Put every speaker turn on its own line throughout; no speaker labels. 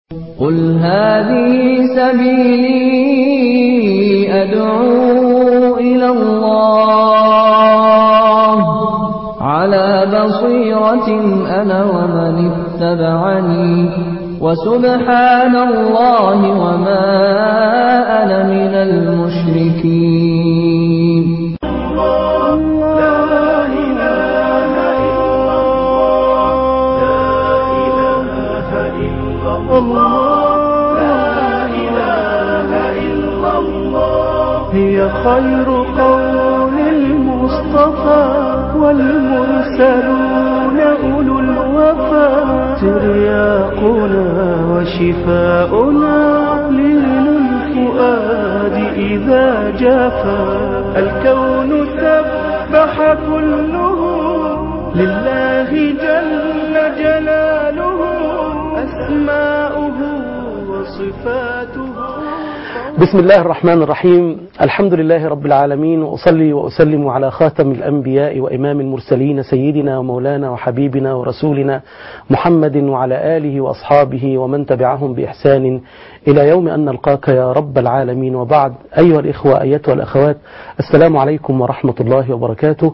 قل هذه سبيلي أدعو إلى الله على بصيرة أنا ومن اتبعني وسبحان الله وما أنا من المشركين
هي خير قول المصطفى والمرسلون أولو الوفا ترياقنا وشفاؤنا لين الفؤاد إذا جافا الكون سبح كله لله جل جلاله أسماؤه وصفاته
بسم الله الرحمن الرحيم الحمد لله رب العالمين وأصلي وأسلم على خاتم الأنبياء وإمام المرسلين سيدنا ومولانا وحبيبنا ورسولنا محمد وعلى آله وأصحابه ومن تبعهم بإحسان إلى يوم أن نلقاك يا رب العالمين وبعد أيها الإخوة أيتها الأخوات السلام عليكم ورحمة الله وبركاته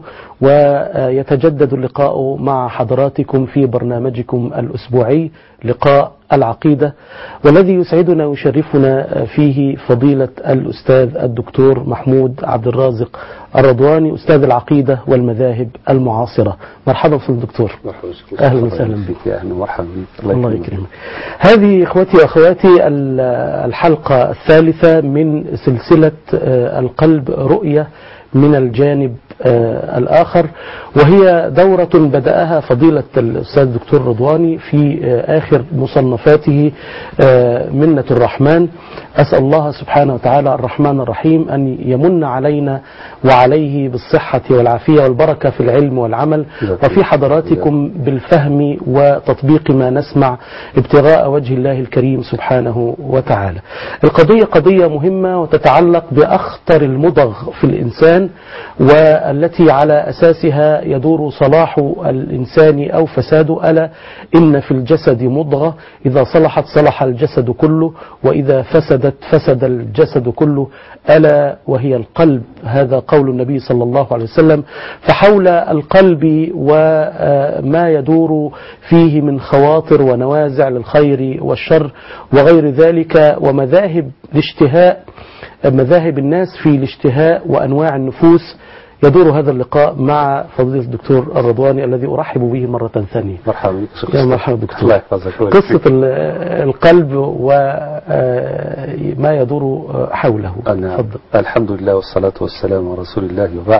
ويتجدد اللقاء مع حضراتكم في برنامجكم الأسبوعي لقاء العقيدة والذي يسعدنا ويشرفنا فيه فضيلة الأستاذ الدكتور محمود عبد الرازق الرضواني أستاذ العقيدة والمذاهب المعاصرة مرحبا في الدكتور أهلا وسهلا بك
يا أهلا ومرحبا بك
الله يكرمك هذه إخوتي وأخواتي الحلقة الثالثة من سلسلة القلب رؤية من الجانب الآخر وهي دورة بدأها فضيلة الأستاذ الدكتور رضواني في آخر مصنفاته منة الرحمن أسأل الله سبحانه وتعالى الرحمن الرحيم أن يمن علينا وعليه بالصحة والعافية والبركة في العلم والعمل وفي حضراتكم بالفهم وتطبيق ما نسمع ابتغاء وجه الله الكريم سبحانه وتعالى القضية قضية مهمة وتتعلق بأخطر المضغ في الإنسان والتي على أساسها يدور صلاح الإنسان أو فساده ألا إن في الجسد مضغة إذا صلحت صلح الجسد كله وإذا فسدت فسد الجسد كله ألا وهي القلب هذا قول النبي صلى الله عليه وسلم فحول القلب وما يدور فيه من خواطر ونوازع للخير والشر وغير ذلك ومذاهب الاشتهاء مذاهب الناس في الاشتهاء وأنواع النفوس يدور هذا اللقاء مع فضيلة الدكتور الرضواني الذي أرحب به مرة ثانية
مرحبا بك
يا مرحبا دكتور
الله يحفظك
قصة القلب وما يدور حوله
أنا
تفضل.
الحمد لله والصلاة والسلام على رسول الله وبعد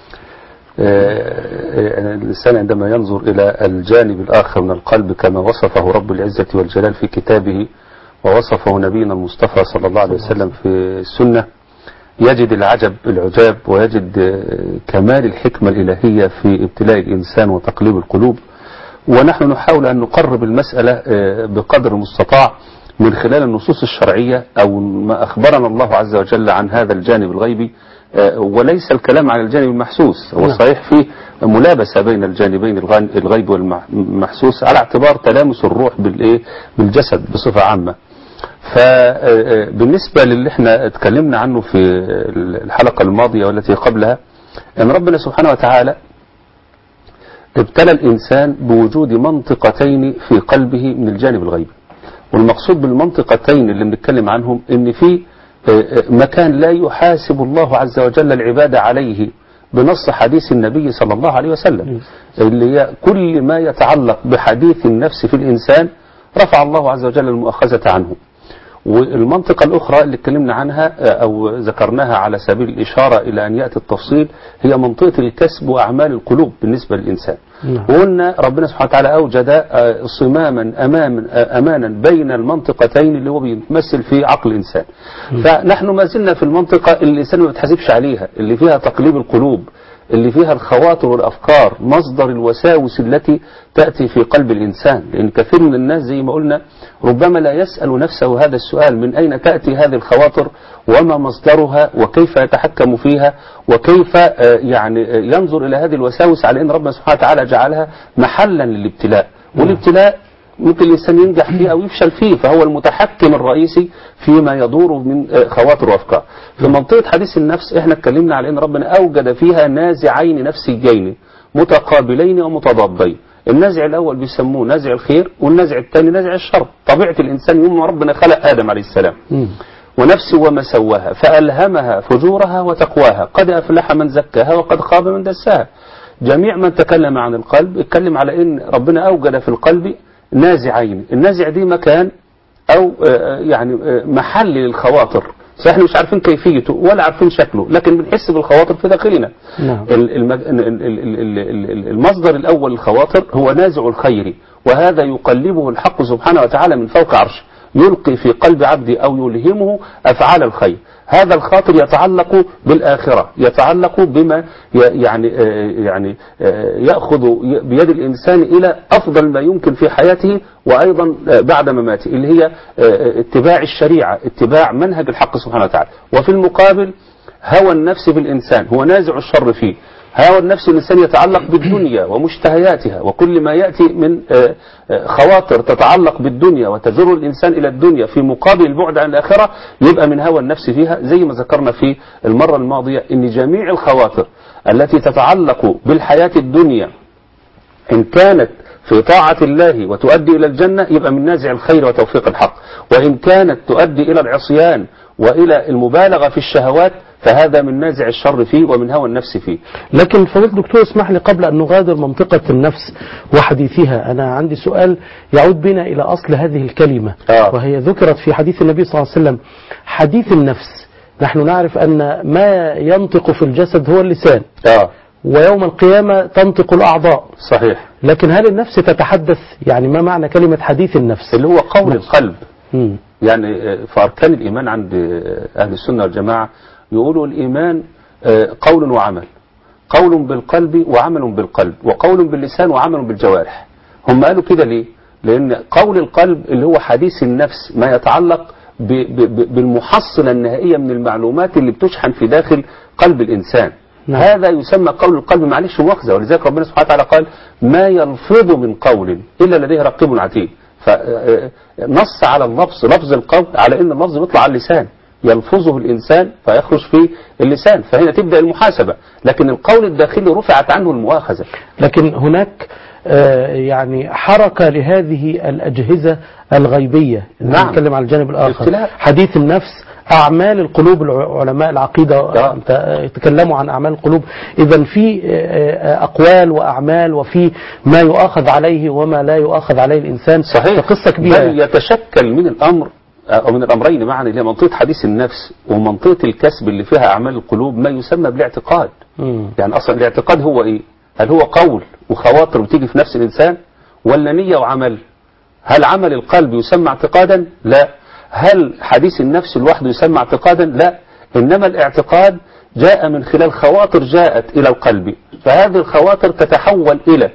الإنسان عندما ينظر إلى الجانب الآخر من القلب كما وصفه رب العزة والجلال في كتابه ووصفه نبينا المصطفى صلى الله عليه وسلم في السنة يجد العجب العجاب ويجد كمال الحكمة الإلهية في ابتلاء الإنسان وتقليب القلوب ونحن نحاول أن نقرب المسألة بقدر المستطاع من خلال النصوص الشرعية أو ما أخبرنا الله عز وجل عن هذا الجانب الغيبي وليس الكلام عن الجانب المحسوس هو صحيح فيه ملابسة بين الجانبين الغيب والمحسوس على اعتبار تلامس الروح بالإيه بالجسد بصفة عامة فبالنسبة للي احنا اتكلمنا عنه في الحلقة الماضية والتي قبلها ان ربنا سبحانه وتعالى ابتلى الانسان بوجود منطقتين في قلبه من الجانب الغيبي والمقصود بالمنطقتين اللي بنتكلم عنهم ان في مكان لا يحاسب الله عز وجل العباد عليه بنص حديث النبي صلى الله عليه وسلم اللي هي كل ما يتعلق بحديث النفس في الإنسان رفع الله عز وجل المؤاخذة عنه والمنطقة الأخرى اللي اتكلمنا عنها أو ذكرناها على سبيل الإشارة إلى أن يأتي التفصيل هي منطقة الكسب وأعمال القلوب بالنسبة للإنسان
نعم.
وقلنا ربنا سبحانه وتعالى أوجد صماما أمام أمانا بين المنطقتين اللي هو بيتمثل في عقل الإنسان فنحن ما زلنا في المنطقة اللي الإنسان ما بيتحاسبش عليها اللي فيها تقليب القلوب اللي فيها الخواطر والأفكار مصدر الوساوس التي تأتي في قلب الإنسان لأن كثير من الناس زي ما قلنا ربما لا يسأل نفسه هذا السؤال من أين تأتي هذه الخواطر وما مصدرها وكيف يتحكم فيها وكيف يعني ينظر إلى هذه الوساوس على أن ربنا سبحانه وتعالى جعلها محلا للابتلاء والابتلاء ممكن الإنسان ينجح فيه أو يفشل فيه فهو المتحكم الرئيسي فيما يدور من آه، خواطر وأفكار في منطقة حديث النفس احنا اتكلمنا على أن ربنا أوجد فيها نازعين نفسيين متقابلين ومتضادين النازع الأول بيسموه نازع الخير والنازع الثاني نازع الشر طبيعة الإنسان يوم ما ربنا خلق آدم عليه السلام
مم.
ونفس وما سواها فألهمها فجورها وتقواها قد أفلح من زكاها وقد خاب من دساها جميع من تكلم عن القلب اتكلم على ان ربنا اوجد في القلب نازعين النازع دي مكان او آه، يعني آه، محل للخواطر فاحنا مش عارفين كيفيته ولا عارفين شكله لكن بنحس بالخواطر في داخلنا
نعم.
ال- المج... ال- ال- ال- ال- ال- المصدر الاول للخواطر هو نازع الخير وهذا يقلبه الحق سبحانه وتعالى من فوق عرشه يلقي في قلب عبده او يلهمه افعال الخير هذا الخاطر يتعلق بالآخرة يتعلق بما ي- يعني آه، يعني آه، يأخذ ي- بيد الإنسان إلى أفضل ما يمكن في حياته وأيضا آه، بعد مماته اللي هي آه، اتباع الشريعة اتباع منهج الحق سبحانه وتعالى وفي المقابل هوى النفس بالإنسان هو نازع الشر فيه هوى النفس الإنسان يتعلق بالدنيا ومشتهياتها وكل ما يأتي من آه، آه، خواطر تتعلق بالدنيا وتجر الإنسان إلى الدنيا في مقابل البعد عن الآخرة يبقى من هوى النفس فيها زي ما ذكرنا في المرة الماضية أن جميع الخواطر التي تتعلق بالحياة الدنيا إن كانت في طاعة الله وتؤدي إلى الجنة يبقى من نازع الخير وتوفيق الحق وإن كانت تؤدي إلى العصيان وإلى المبالغة في الشهوات فهذا من نازع الشر فيه ومن هوى النفس فيه
لكن فضيلة الدكتور اسمح لي قبل أن نغادر منطقة النفس وحديثها أنا عندي سؤال يعود بنا إلى أصل هذه الكلمة
آه.
وهي ذكرت في حديث النبي صلى الله عليه وسلم حديث النفس نحن نعرف أن ما ينطق في الجسد هو اللسان
آه
ويوم القيامة تنطق الأعضاء
صحيح
لكن هل النفس تتحدث يعني ما معنى كلمة حديث النفس
اللي هو قول القلب
مم.
يعني آه، في أركان الإيمان عند آه، أهل السنة والجماعة يقولوا الإيمان آه، قول وعمل قول بالقلب وعمل بالقلب وقول باللسان وعمل بالجوارح هم قالوا كده ليه لأن قول القلب اللي هو حديث النفس ما يتعلق ب- ب- ب- بالمحصلة النهائية من المعلومات اللي بتشحن في داخل قلب الإنسان
نعم.
هذا يسمى قول القلب معلش مؤاخذة ولذلك ربنا سبحانه وتعالى قال ما يلفظ من قول إلا لديه رقيب عتيد فنص على اللفظ لفظ القول على ان اللفظ بيطلع على اللسان يلفظه الانسان فيخرج في اللسان فهنا تبدا المحاسبه لكن القول الداخلي رفعت عنه المؤاخذه
لكن هناك آه، يعني حركة لهذه الأجهزة الغيبية
نعم.
نتكلم على الجانب الآخر
ابتلاء.
حديث النفس أعمال القلوب الع- علماء العقيدة
آه.
أنت- آه، يتكلموا عن أعمال القلوب إذا في آه، آه، أقوال وأعمال وفي ما يؤاخذ عليه وما لا يؤاخذ عليه الإنسان
صحيح
قصة كبيرة
بل يتشكل من الامر او من الامرين معا اللي هي منطقه حديث النفس ومنطقه الكسب اللي فيها اعمال القلوب ما يسمى بالاعتقاد
مم.
يعني اصلا الاعتقاد هو ايه هل هو قول وخواطر بتيجي في نفس الانسان ولا نيه وعمل هل عمل القلب يسمى اعتقادا لا هل حديث النفس لوحده يسمى اعتقادا لا انما الاعتقاد جاء من خلال خواطر جاءت الى القلب فهذه الخواطر تتحول الى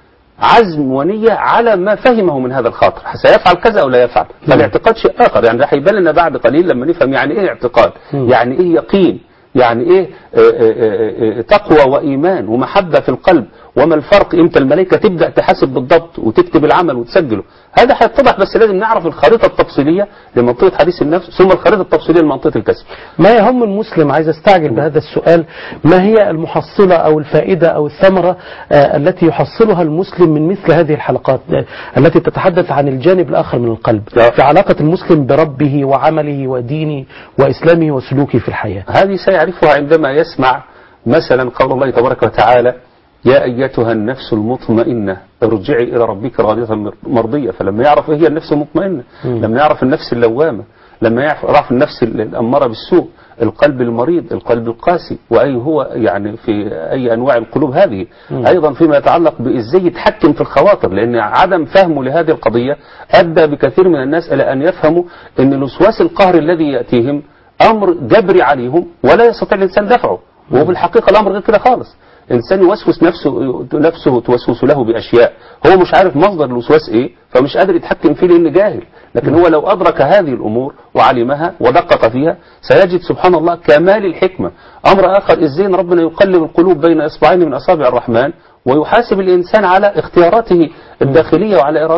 عزم ونية على ما فهمه من هذا الخاطر سيفعل كذا أو لا يفعل فالاعتقاد شيء آخر يعني راح يبان لنا بعد قليل لما نفهم يعني إيه اعتقاد
مم.
يعني إيه يقين يعني إيه آه، آه، آه، آه، تقوى وإيمان ومحبة في القلب وما الفرق إمتى الملائكة تبدأ تحاسب بالضبط وتكتب العمل وتسجله هذا هيتضح بس لازم نعرف الخريطة التفصيلية لمنطقة حديث النفس ثم الخريطة التفصيلية لمنطقة الكسب
ما يهم المسلم عايز استعجل بهذا السؤال ما هي المحصلة أو الفائدة أو الثمرة آه، التي يحصلها المسلم من مثل هذه الحلقات آه، التي تتحدث عن الجانب الآخر من القلب
نعم.
في علاقة المسلم بربه وعمله ودينه وإسلامه وسلوكه في الحياة
هذه سيعرفها عندما يسمع مثلا قول الله تبارك وتعالى يا أيتها النفس المطمئنة ارجعي إلى ربك راضية مرضية فلما يعرف إيه هي النفس المطمئنة
مم.
لما يعرف النفس اللوامة لما يعرف يعرف النفس الأمارة بالسوء القلب المريض القلب القاسي وأي هو يعني في أي أنواع القلوب هذه
مم.
أيضا فيما يتعلق بإزاي يتحكم في الخواطر لأن عدم فهمه لهذه القضية أدى بكثير من الناس إلى أن يفهموا أن الوسواس القهري الذي يأتيهم أمر جبري عليهم ولا يستطيع الإنسان دفعه وفي الحقيقة الأمر غير كده خالص إنسان يوسوس نفسه نفسه توسوس له بأشياء هو مش عارف مصدر الوسواس إيه فمش قادر يتحكم فيه لأنه جاهل لكن هو لو أدرك هذه الأمور وعلمها ودقق فيها سيجد سبحان الله كمال الحكمة أمر آخر إزاي إن ربنا يقلب القلوب بين إصبعين من أصابع الرحمن ويحاسب الإنسان على اختياراته الداخلية وعلى إرادته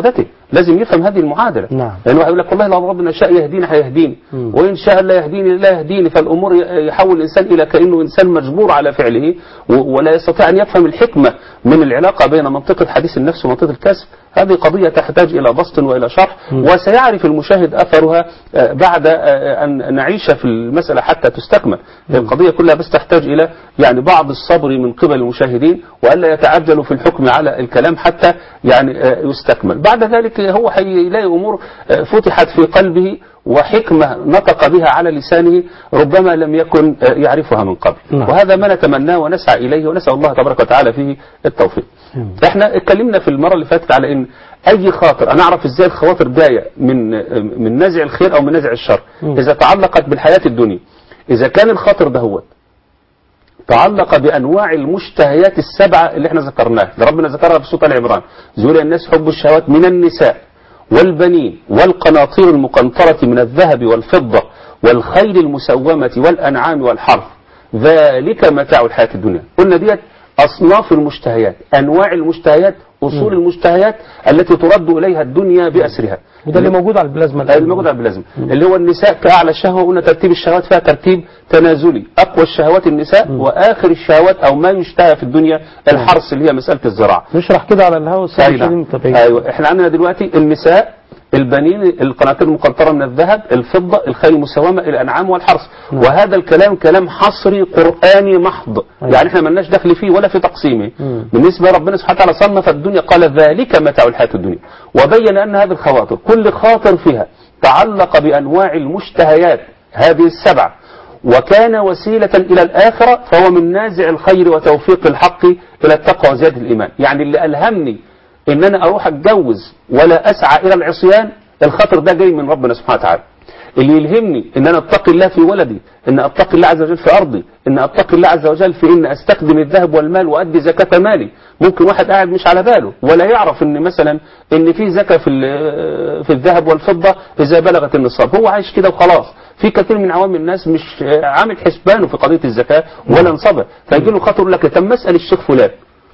لازم يفهم هذه المعادله
نعم.
لان واحد يقول لك والله لو ربنا شاء يهديني هيهديني
مم.
وان شاء لا يهديني لا يهديني فالامور ي- يحول الانسان الى كانه انسان مجبور على فعله و- ولا يستطيع ان يفهم الحكمه من العلاقه بين منطقه حديث النفس ومنطقه الكسب هذه قضيه تحتاج الى بسط والى شرح وسيعرف المشاهد اثرها آه، بعد آه، ان نعيش في المساله حتى تستكمل القضيه كلها بس تحتاج الى يعني بعض الصبر من قبل المشاهدين والا يتعجلوا في الحكم على الكلام حتى يعني آه، يستكمل بعد ذلك هو هيلاقي امور آه، فتحت في قلبه وحكمة نطق بها على لسانه ربما لم يكن آه، يعرفها من قبل
نعم.
وهذا ما نتمناه ونسعى إليه ونسأل الله تبارك وتعالى فيه التوفيق احنا اتكلمنا في المرة اللي فاتت على ان اي خاطر انا اعرف ازاي الخواطر جاية من آه، من نزع الخير او من نزع الشر اذا تعلقت بالحياة الدنيا اذا كان الخاطر ده هو تعلق بانواع المشتهيات السبعه اللي احنا ذكرناها اللي ربنا ذكرها في سوره ال عمران زول الناس حب الشهوات من النساء والبنين والقناطير المقنطره من الذهب والفضه والخيل المسومه والانعام والحرث ذلك متاع الحياه الدنيا قلنا ديت اصناف المشتهيات انواع المشتهيات اصول المشتهيات التي ترد اليها الدنيا باسرها
وده اللي موجود على البلازما
آه، الموجود على البلازما اللي هو النساء كأعلى شهوة قلنا ترتيب الشهوات فيها ترتيب تنازلي أقوى الشهوات النساء وآخر الشهوات أو ما يشتهى في الدنيا الحرث اللي هي مسألة الزراعة
نشرح كده على الهواء السيد
أي نعم.
متابعين.
أيوة احنا عندنا دلوقتي النساء البنين القناطير المقنطرة من الذهب الفضة الخيل المسومة الأنعام والحرث وهذا الكلام كلام حصري قرآني محض يعني احنا ملناش دخل فيه ولا في تقسيمه بالنسبة ربنا سبحانه وتعالى صنف الدنيا قال ذلك متاع الحياة الدنيا وبين أن هذه الخواطر كل خاطر فيها تعلق بأنواع المشتهيات هذه السبع وكان وسيلة إلى الآخرة فهو من نازع الخير وتوفيق الحق إلى التقوى وزيادة الإيمان يعني اللي ألهمني ان انا اروح اتجوز ولا اسعى الى العصيان الخطر ده جاي من ربنا سبحانه وتعالى اللي يلهمني ان انا اتقي الله في ولدي ان اتقي الله عز وجل في ارضي ان اتقي الله عز وجل في ان استخدم الذهب والمال وادي زكاة مالي ممكن واحد قاعد مش على باله ولا يعرف ان مثلا ان في زكاة في ال- في الذهب والفضة اذا بلغت النصاب هو عايش كده وخلاص في كثير من عوام الناس مش عامل حسبانه في قضية الزكاة ولا نصابه فيجي له خطر يقول لك طب ما اسال الشيخ فلان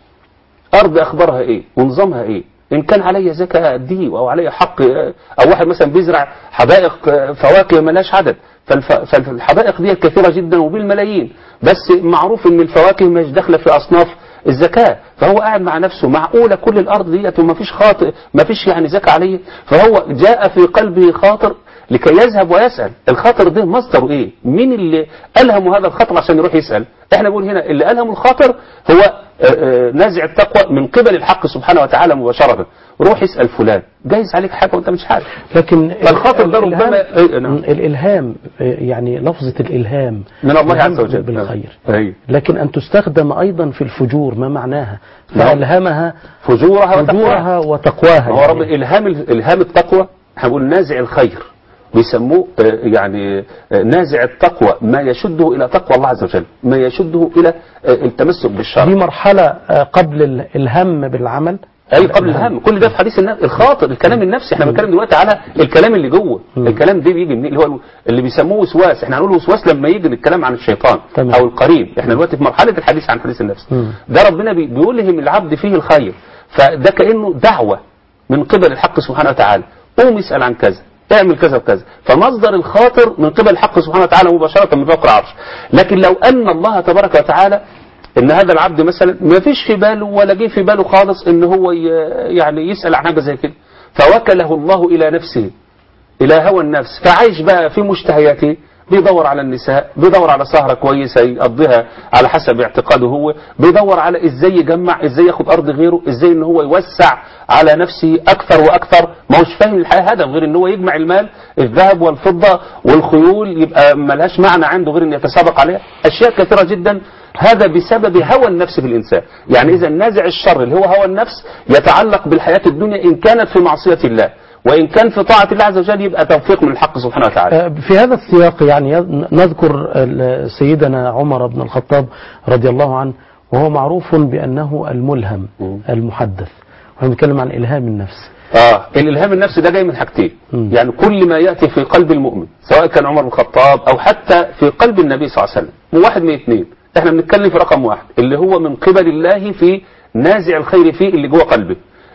أرض أخبارها إيه ونظامها إيه إن كان علي زكاة أديه أو علي حق أو واحد مثلا بيزرع حدائق فواكه ملاش عدد فالف- فالحدائق دي كثيرة جدا وبالملايين بس معروف إن الفواكه مش داخلة في أصناف الزكاة فهو قاعد مع نفسه معقولة كل الأرض ديت وما فيش خاطئ ما فيش يعني زكاة عليه فهو جاء في قلبه خاطر لكي يذهب ويسأل الخاطر ده مصدره ايه مين اللي ألهمه هذا الخاطر عشان يروح يسأل احنا بنقول هنا اللي ألهم الخاطر هو آه، آه، نازع التقوى من قبل الحق سبحانه وتعالى مباشرة روح اسأل فلان جايز عليك حاجة وانت مش عارف
لكن
فالخاطر ده
الإلهام-
ربما إيه، نعم.
الإلهام آه، يعني لفظة الإلهام
من الله
الإلهام
عز وجل
بالخير
أي.
لكن أن تستخدم أيضا في الفجور ما معناها
نعم.
فألهمها
فجورها وتقواها
فجورها وتقواها
هو رب الإلهام الإلهام التقوى احنا بنقول نازع الخير بيسموه آه، يعني آه، نازع التقوى ما يشده إلى تقوى الله عز وجل ما يشده إلى آه، التمسك بالشرع
دي مرحلة آه، قبل ال- الهم بالعمل
اي قبل الهم كل ده في حديث النفس الخاطر الكلام النفسي احنا بنتكلم دلوقتي على الكلام اللي جوه الكلام ده بيجي من اللي هو اللي بيسموه وسواس احنا هنقول وسواس لما يجي الكلام عن الشيطان
تمام.
او القرين احنا دلوقتي في مرحله الحديث عن حديث النفس
مم.
ده ربنا بي- بيلهم العبد فيه الخير فده كانه دعوه من قبل الحق سبحانه وتعالى قوم اسال عن كذا اعمل كذا وكذا فمصدر الخاطر من قبل الحق سبحانه وتعالى مباشره من فوق العرش لكن لو ان الله تبارك وتعالى ان هذا العبد مثلا ما فيش في باله ولا جه في باله خالص ان هو ي- يعني يسال عن حاجه زي كده فوكله الله الى نفسه الى هوى النفس فعايش بقى في مشتهياته بيدور على النساء بيدور على سهرة كويسة يقضيها على حسب اعتقاده هو بيدور على ازاي يجمع ازاي ياخد ارض غيره ازاي ان هو يوسع على نفسه اكثر واكثر ما هوش فاهم الحياة هدف غير ان هو يجمع المال الذهب والفضة والخيول يبقى ملهاش معنى عنده غير ان يتسابق عليها اشياء كثيرة جدا هذا بسبب هوى النفس في الإنسان يعني إذا نازع الشر اللي هو هوى النفس يتعلق بالحياة الدنيا إن كانت في معصية الله وإن كان في طاعة الله عز وجل يبقى توفيق من الحق سبحانه وتعالى
آه، في هذا السياق يعني يذ- نذكر ال- سيدنا عمر بن الخطاب رضي الله عنه وهو معروف بأنه الملهم
مم.
المحدث واحنا بنتكلم عن إلهام النفس
آه الإلهام النفسي ده جاي من حاجتين
مم.
يعني كل ما يأتي في قلب المؤمن سواء كان عمر بن الخطاب أو حتى في قلب النبي صلى الله عليه وسلم من واحد من اثنين احنا بنتكلم في رقم واحد اللي هو من قبل الله في نازع الخير فيه اللي جوه قلبه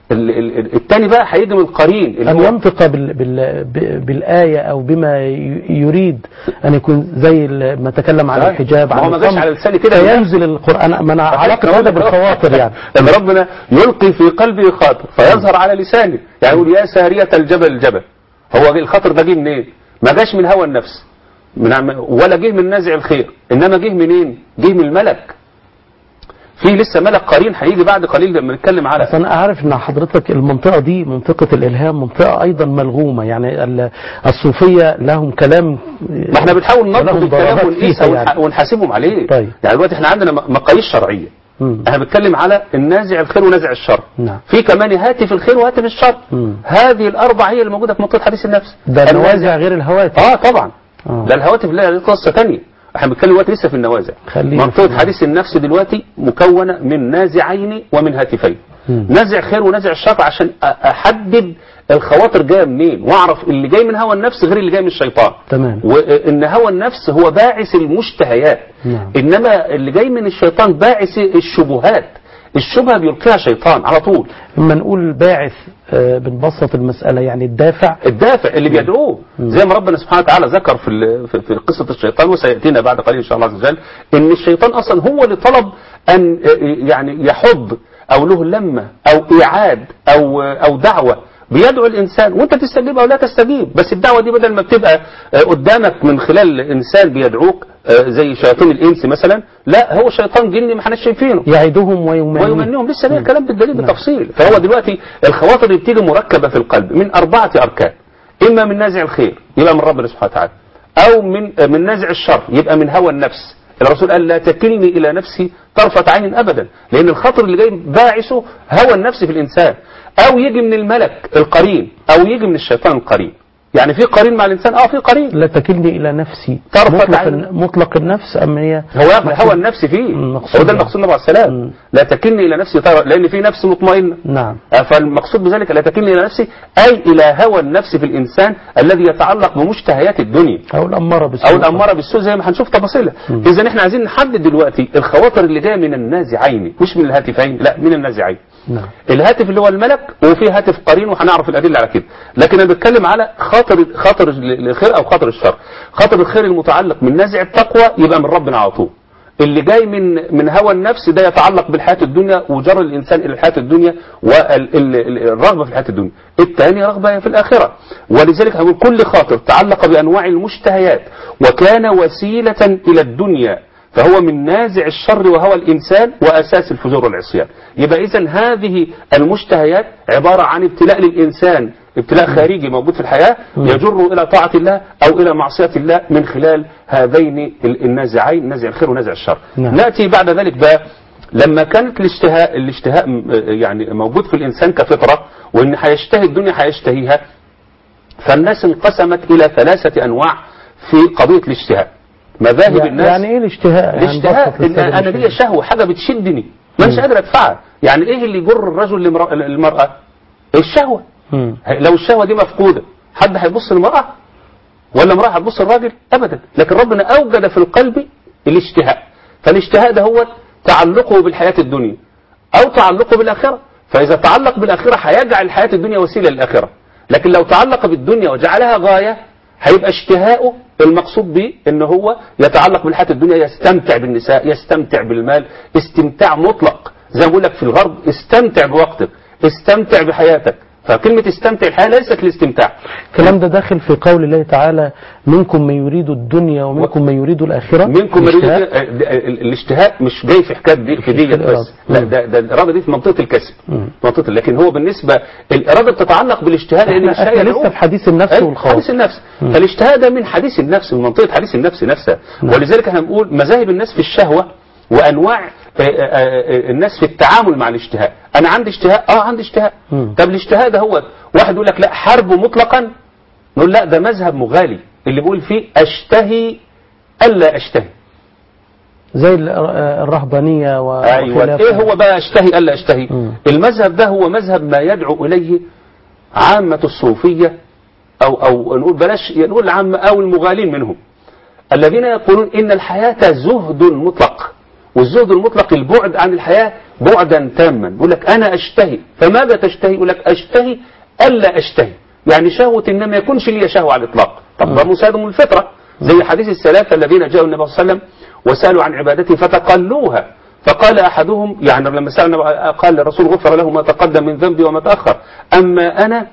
ال- ال- ال- التاني بقى هيجي من قرين اللي
أن
هو
ينطق بال بال ب- بالآية أو بما ي- يريد أن يكون زي ال- ما تكلم عن
صحيح.
الحجاب
ما
عن
هو ما جاش
الصمت،
على لساني كده.
فينزل القرآن ما أنا علاقة هذا بالخواطر يعني
ان ربنا يلقي في قلبي خاطر فيظهر على لساني يعني يقول يا سارية الجبل الجبل هو الخاطر ده جه منين ما جاش من هوى النفس من عم- ولا جه من نازع الخير انما جه منين جه من الملك في لسه ملك قرين هيجي بعد قليل لما نتكلم على
بس أنا أعرف أن حضرتك المنطقة دي منطقة الإلهام منطقة أيضا ملغومة يعني ال- الصوفية لهم كلام
ما احنا بنحاول نضبط
لهم
الكلام
ضربات
ونقيسها
فيها
ونح-
يعني.
ونحاسبهم عليه
طيب.
يعني دلوقتي احنا عندنا م- مقاييس شرعيه
مم.
احنا بنتكلم على النازع الخير ونازع الشر
نعم.
في كمان هاتف الخير وهاتف الشر
مم.
هذه الاربع هي اللي موجوده في منطقه حديث النفس
ده
النازع-
النوازع غير الهواتف
اه طبعا
آه.
ده الهواتف لها لها قصه ثانيه احنا بنتكلم دلوقتي لسه في النوازع
خلينا في
منطقه
النوازع.
حديث النفس دلوقتي مكونه من نازعين ومن هاتفين
مم.
نازع خير ونازع الشر عشان أ- احدد الخواطر جايه منين واعرف اللي جاي من هوى النفس غير اللي جاي من الشيطان
تمام.
وان هوى النفس هو باعث المشتهيات
نعم.
انما اللي جاي من الشيطان باعث الشبهات الشبهه بيلقيها شيطان على طول
لما نقول باعث آه، بنبسط المسألة يعني الدافع
الدافع اللي بيدعوه زي ما ربنا سبحانه وتعالى ذكر في ال- في- في قصه الشيطان وسياتينا بعد قليل ان شاء الله عز وجل ان الشيطان اصلا هو اللي طلب ان يعني يحض او له لمه او ايعاد او او دعوه بيدعو الانسان وانت تستجيب او لا تستجيب بس الدعوه دي بدل ما بتبقى آه، قدامك من خلال انسان بيدعوك آه، زي شياطين الانس مثلا لا هو شيطان جني ما احناش شايفينه
يعدهم ويمنيهم
ويمنيهم لسه ليه الكلام بالدليل بالتفصيل فهو دلوقتي الخواطر اللي بتيجي مركبه في القلب من اربعه اركان اما من نازع الخير يبقى من ربنا سبحانه وتعالى او من من نازع الشر يبقى من هوى النفس الرسول قال لا تكلني الى نفسي طرفه عين ابدا لان الخطر اللي جاي باعثه هوى النفس في الانسان او يجي من الملك القرين او يجي من الشيطان القرين يعني في قرين مع الانسان اه في قرين
لا تكلني إلى نفسي
طرفة
مطلق,
عين.
مطلق النفس أم هي
هو هوى النفس فيه
مقصود
هو ده
يعني.
المقصود النبي عليه السلام
مم.
لا تكلني الى نفسي طرفة لان في نفس مطمئنه
نعم
آه، فالمقصود بذلك لا تكلني إلى نفسي أي إلى هوى النفس في الإنسان الذي يتعلق بمشتهيات الدنيا
أو الأمارة بالسوء
أو الأمارة بالسوء زي ما هنشوف تفاصيلها إذا إحنا عايزين نحدد دلوقتي الخواطر اللي جاية من النازعين مش من الهاتفين لا من النازعين
نعم
الهاتف اللي هو الملك وفي هاتف قرين وهنعرف الأدلة على كده لكن أنا بتكلم على خاطر خاطر الخير أو خاطر الشر خاطر الخير المتعلق من نازع التقوى يبقى من ربنا على طول اللي جاي من من هوى النفس ده يتعلق بالحياة الدنيا وجر الإنسان إلى الحياة الدنيا والرغبة في الحياة الدنيا الثاني رغبة في الآخرة ولذلك هنقول كل خاطر تعلق بأنواع المشتهيات وكان وسيلة إلى الدنيا فهو من نازع الشر وهوى الإنسان وأساس الفجور والعصيان يبقى إذا هذه المشتهيات عبارة عن ابتلاء للإنسان ابتلاء خارجي موجود في الحياة يجر إلى طاعة الله أو إلى معصية الله من خلال هذين النازعين نازع الخير ونازع الشر
نعم.
نأتي بعد ذلك بقى لما كانت الاشتهاء الاشتهاء م- يعني موجود في الإنسان كفطرة وإن هيشتهي الدنيا هيشتهيها فالناس انقسمت إلى ثلاثة أنواع في قضية الاشتهاء مذاهب
يعني
الناس
يعني إيه الاشتهاء يعني
الاشتهاء
بسط
إن
للسادة
انا ليا
المشاهدين.
شهوه حاجه بتشدني ما مش قادر ادفعها يعني ايه اللي يجر الرجل لمرأة- للمراه الشهوه
مم.
لو الشهوه دي مفقوده حد هيبص للمراه ولا امراه هتبص للراجل ابدا لكن ربنا اوجد في القلب الاشتهاء فالاشتهاء ده هو تعلقه بالحياه الدنيا او تعلقه بالاخره فاذا تعلق بالاخره هيجعل الحياه الدنيا وسيله للاخره لكن لو تعلق بالدنيا وجعلها غايه هيبقى اشتهاؤه المقصود به ان هو يتعلق بالحياه الدنيا يستمتع بالنساء يستمتع بالمال استمتاع مطلق زي ما بقول لك في الغرب استمتع بوقتك استمتع بحياتك فكلمه استمتع الحياه ليست الاستمتاع
الكلام ده داخل في قول الله تعالى منكم من يريد الدنيا ومنكم من يريد الآخرة
منكم من
الاشتهاء.
يريد- ال- ال- الاشتهاء مش جاي في حكايه دي في دي
الإرادة.
بس لا
مم.
ده, ده الاراده دي في منطقه الكسب
مم.
منطقه لكن هو بالنسبه الاراده بتتعلق بالاشتهاء لان
احنا,
الاشتهاء
احنا
يدعوه.
لسه في حديث النفس
أيوة،
والخوف
حديث النفس فالاشتهاء ده من حديث النفس من منطقه حديث النفس نفسها ولذلك احنا بنقول مذاهب الناس في الشهوه وانواع آه، آه، آه، الناس في التعامل مع الاشتهاء انا عندي اشتهاء اه عندي اشتهاء
مم.
طب الاشتهاء ده هو واحد يقول لك لا حرب مطلقا نقول لا ده مذهب مغالي اللي بيقول فيه اشتهي الا اشتهي
زي ال- آه، الرهبانية و-
ايوه
وخلافها.
ايه هو بقى اشتهي الا اشتهي
مم.
المذهب ده هو مذهب ما يدعو اليه عامه الصوفيه او او نقول بلاش نقول العامه او المغالين منهم الذين يقولون ان الحياه زهد مطلق والزهد المطلق البعد عن الحياه بعدا تاما يقول لك أنا أشتهي فماذا تشتهي يقول لك أشتهي ألا أشتهي يعني شهوة إن ما يكونش لي شهوة على الإطلاق طب ده مساد من الفطرة زي حديث الثلاثة الذين جاءوا النبي صلى الله عليه وسلم وسألوا عن عبادته فتقلوها فقال أحدهم يعني لما سألنا قال الرسول غفر له ما تقدم من ذنبي وما تأخر أما أنا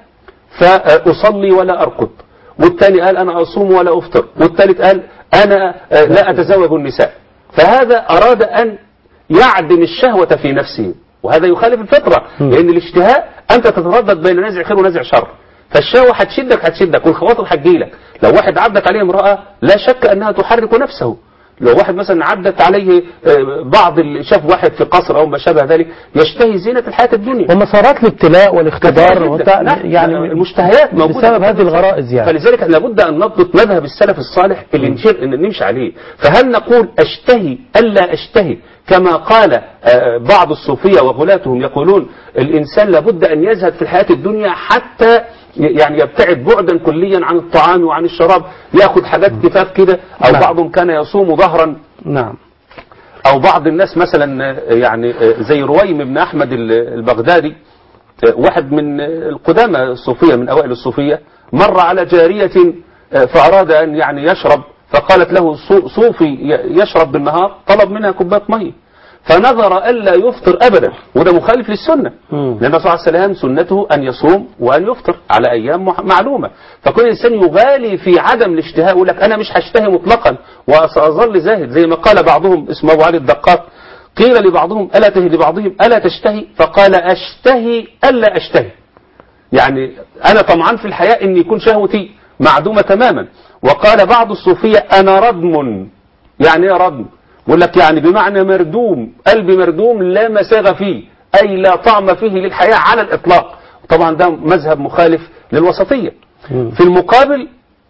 فأصلي ولا أرقد والثاني قال أنا أصوم ولا أفطر والثالث قال أنا لا أتزوج النساء فهذا أراد أن يعدم الشهوة في نفسه وهذا يخالف الفطرة لأن الاشتهاء أنت تتردد بين نزع خير ونزع شر فالشهوة هتشدك هتشدك والخواطر هتجيلك لو واحد عدت عليه امرأة لا شك أنها تحرك نفسه لو واحد مثلا عدت عليه آه، بعض ال- شاف واحد في قصر أو ما شابه ذلك يشتهي زينة الحياة الدنيا
ومسارات الابتلاء والاختبار
كثيرة
وت-
جدا. نعم،
يعني
المشتهيات موجودة
بسبب هذه الغرائز يعني
فلذلك لابد أن نضبط مذهب السلف الصالح اللي نشير ان نمشي عليه فهل نقول أشتهي ألا أشتهي كما قال آه، بعض الصوفية وغلاتهم يقولون الإنسان لابد أن يزهد في الحياة الدنيا حتى ي- يعني يبتعد بعدا كليا عن الطعام وعن الشراب ياخذ حاجات كفاف كده أو
نعم.
بعضهم كان يصوم ظهرا
نعم
أو بعض الناس مثلا آه، يعني آه، زي رويم بن أحمد ال- البغدادي آه، واحد من آه، القدامى الصوفية من أوائل الصوفية مر على جارية آه، فأراد أن يعني يشرب فقالت له صو- صوفي ي- يشرب بالنهار طلب منها كوباية مية فنظر ألا يفطر أبدا وده مخالف للسنة
مم.
لأن الرسول صلى الله عليه وسلم سنته أن يصوم وأن يفطر على أيام مح- معلومة فكل إنسان يغالي في عدم الاشتهاء يقول لك أنا مش هشتهي مطلقا وسأظل زاهد زي ما قال بعضهم اسمه أبو علي الدقاق قيل لبعضهم ألا تهي لبعضهم ألا تشتهي فقال أشتهي ألا أشتهي يعني أنا طمعان في الحياة أن يكون شهوتي معدومة تماما وقال بعض الصوفية أنا ردم يعني ايه ردم يقول لك يعني بمعنى مردوم قلبي مردوم لا مساغ فيه أي لا طعم فيه للحياة على الإطلاق طبعا ده مذهب مخالف للوسطية
مم.
في المقابل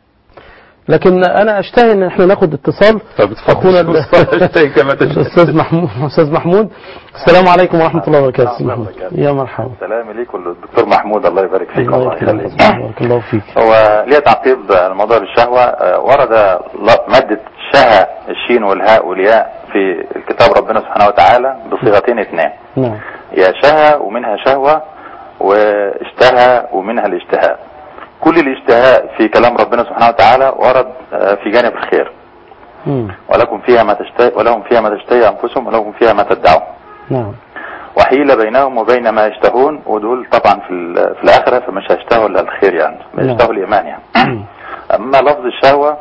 لكن انا اشتهي ان احنا ناخد اتصال اخونا ال-
اشتهي كما تشتهي.
الاستاذ محمود استاذ محمود السلام عليكم ورحمه الله وبركاته أستاذ
الله
محمود.
وبركاته.
يا مرحبا
سلام عليكم الدكتور محمود الله يبارك فيك
الله
الله
يكرمك
يخليك
بارك الله فيك
هو ليه تعقيب الموضوع بالشهوة آه، ورد ل- مادة شه الشين والهاء والياء في الكتاب ربنا سبحانه وتعالى بصيغتين اثنين
نعم
يا شه ومنها شهوة واشتهى ومنها الاشتهاء كل الاشتهاء في كلام ربنا سبحانه وتعالى ورد آه، في جانب الخير
مم.
ولكم فيها ما تشتهي ولهم فيها ما تشتهي انفسهم ولهم فيها ما تدعون
نعم
وحيل بينهم وبين ما يشتهون ودول طبعا في ال- في الاخره فمش هيشتهوا الا الخير يعني
نعم.
يشتهوا الايمان يعني اما لفظ الشهوه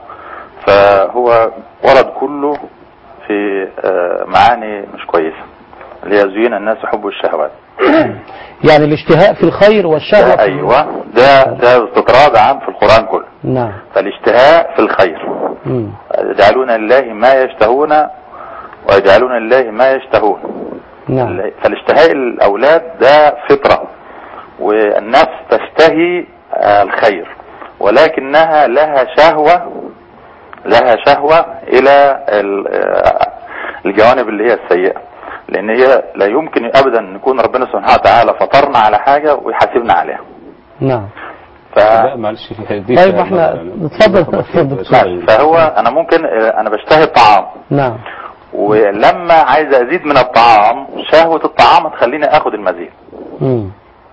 فهو ورد كله في آه، معاني مش كويسه ليزين الناس حب الشهوات
يعني الاشتهاء في الخير والشهوه
ده
في-
ايوه ده ده استطراد عام في القران كله
نعم
فالاشتهاء في الخير
مم.
يجعلون لله ما يشتهون ويجعلون لله ما يشتهون
نعم
فالاشتهاء الأولاد ده فطرة والنفس تشتهي آه، الخير ولكنها لها شهوة لها شهوة إلى ال- آه، الجوانب اللي هي السيئة لأن هي لا يمكن أبدا أن يكون ربنا سبحانه وتعالى فطرنا على حاجة ويحاسبنا عليها
نعم
ف...
لا معلش دي
طيب احنا نتفضل اتفضل دكتور.
فهو أنا ممكن آه، أنا بشتهي الطعام
نعم
ولما عايز أزيد من الطعام شهوة الطعام تخليني أخذ المزيد
مم.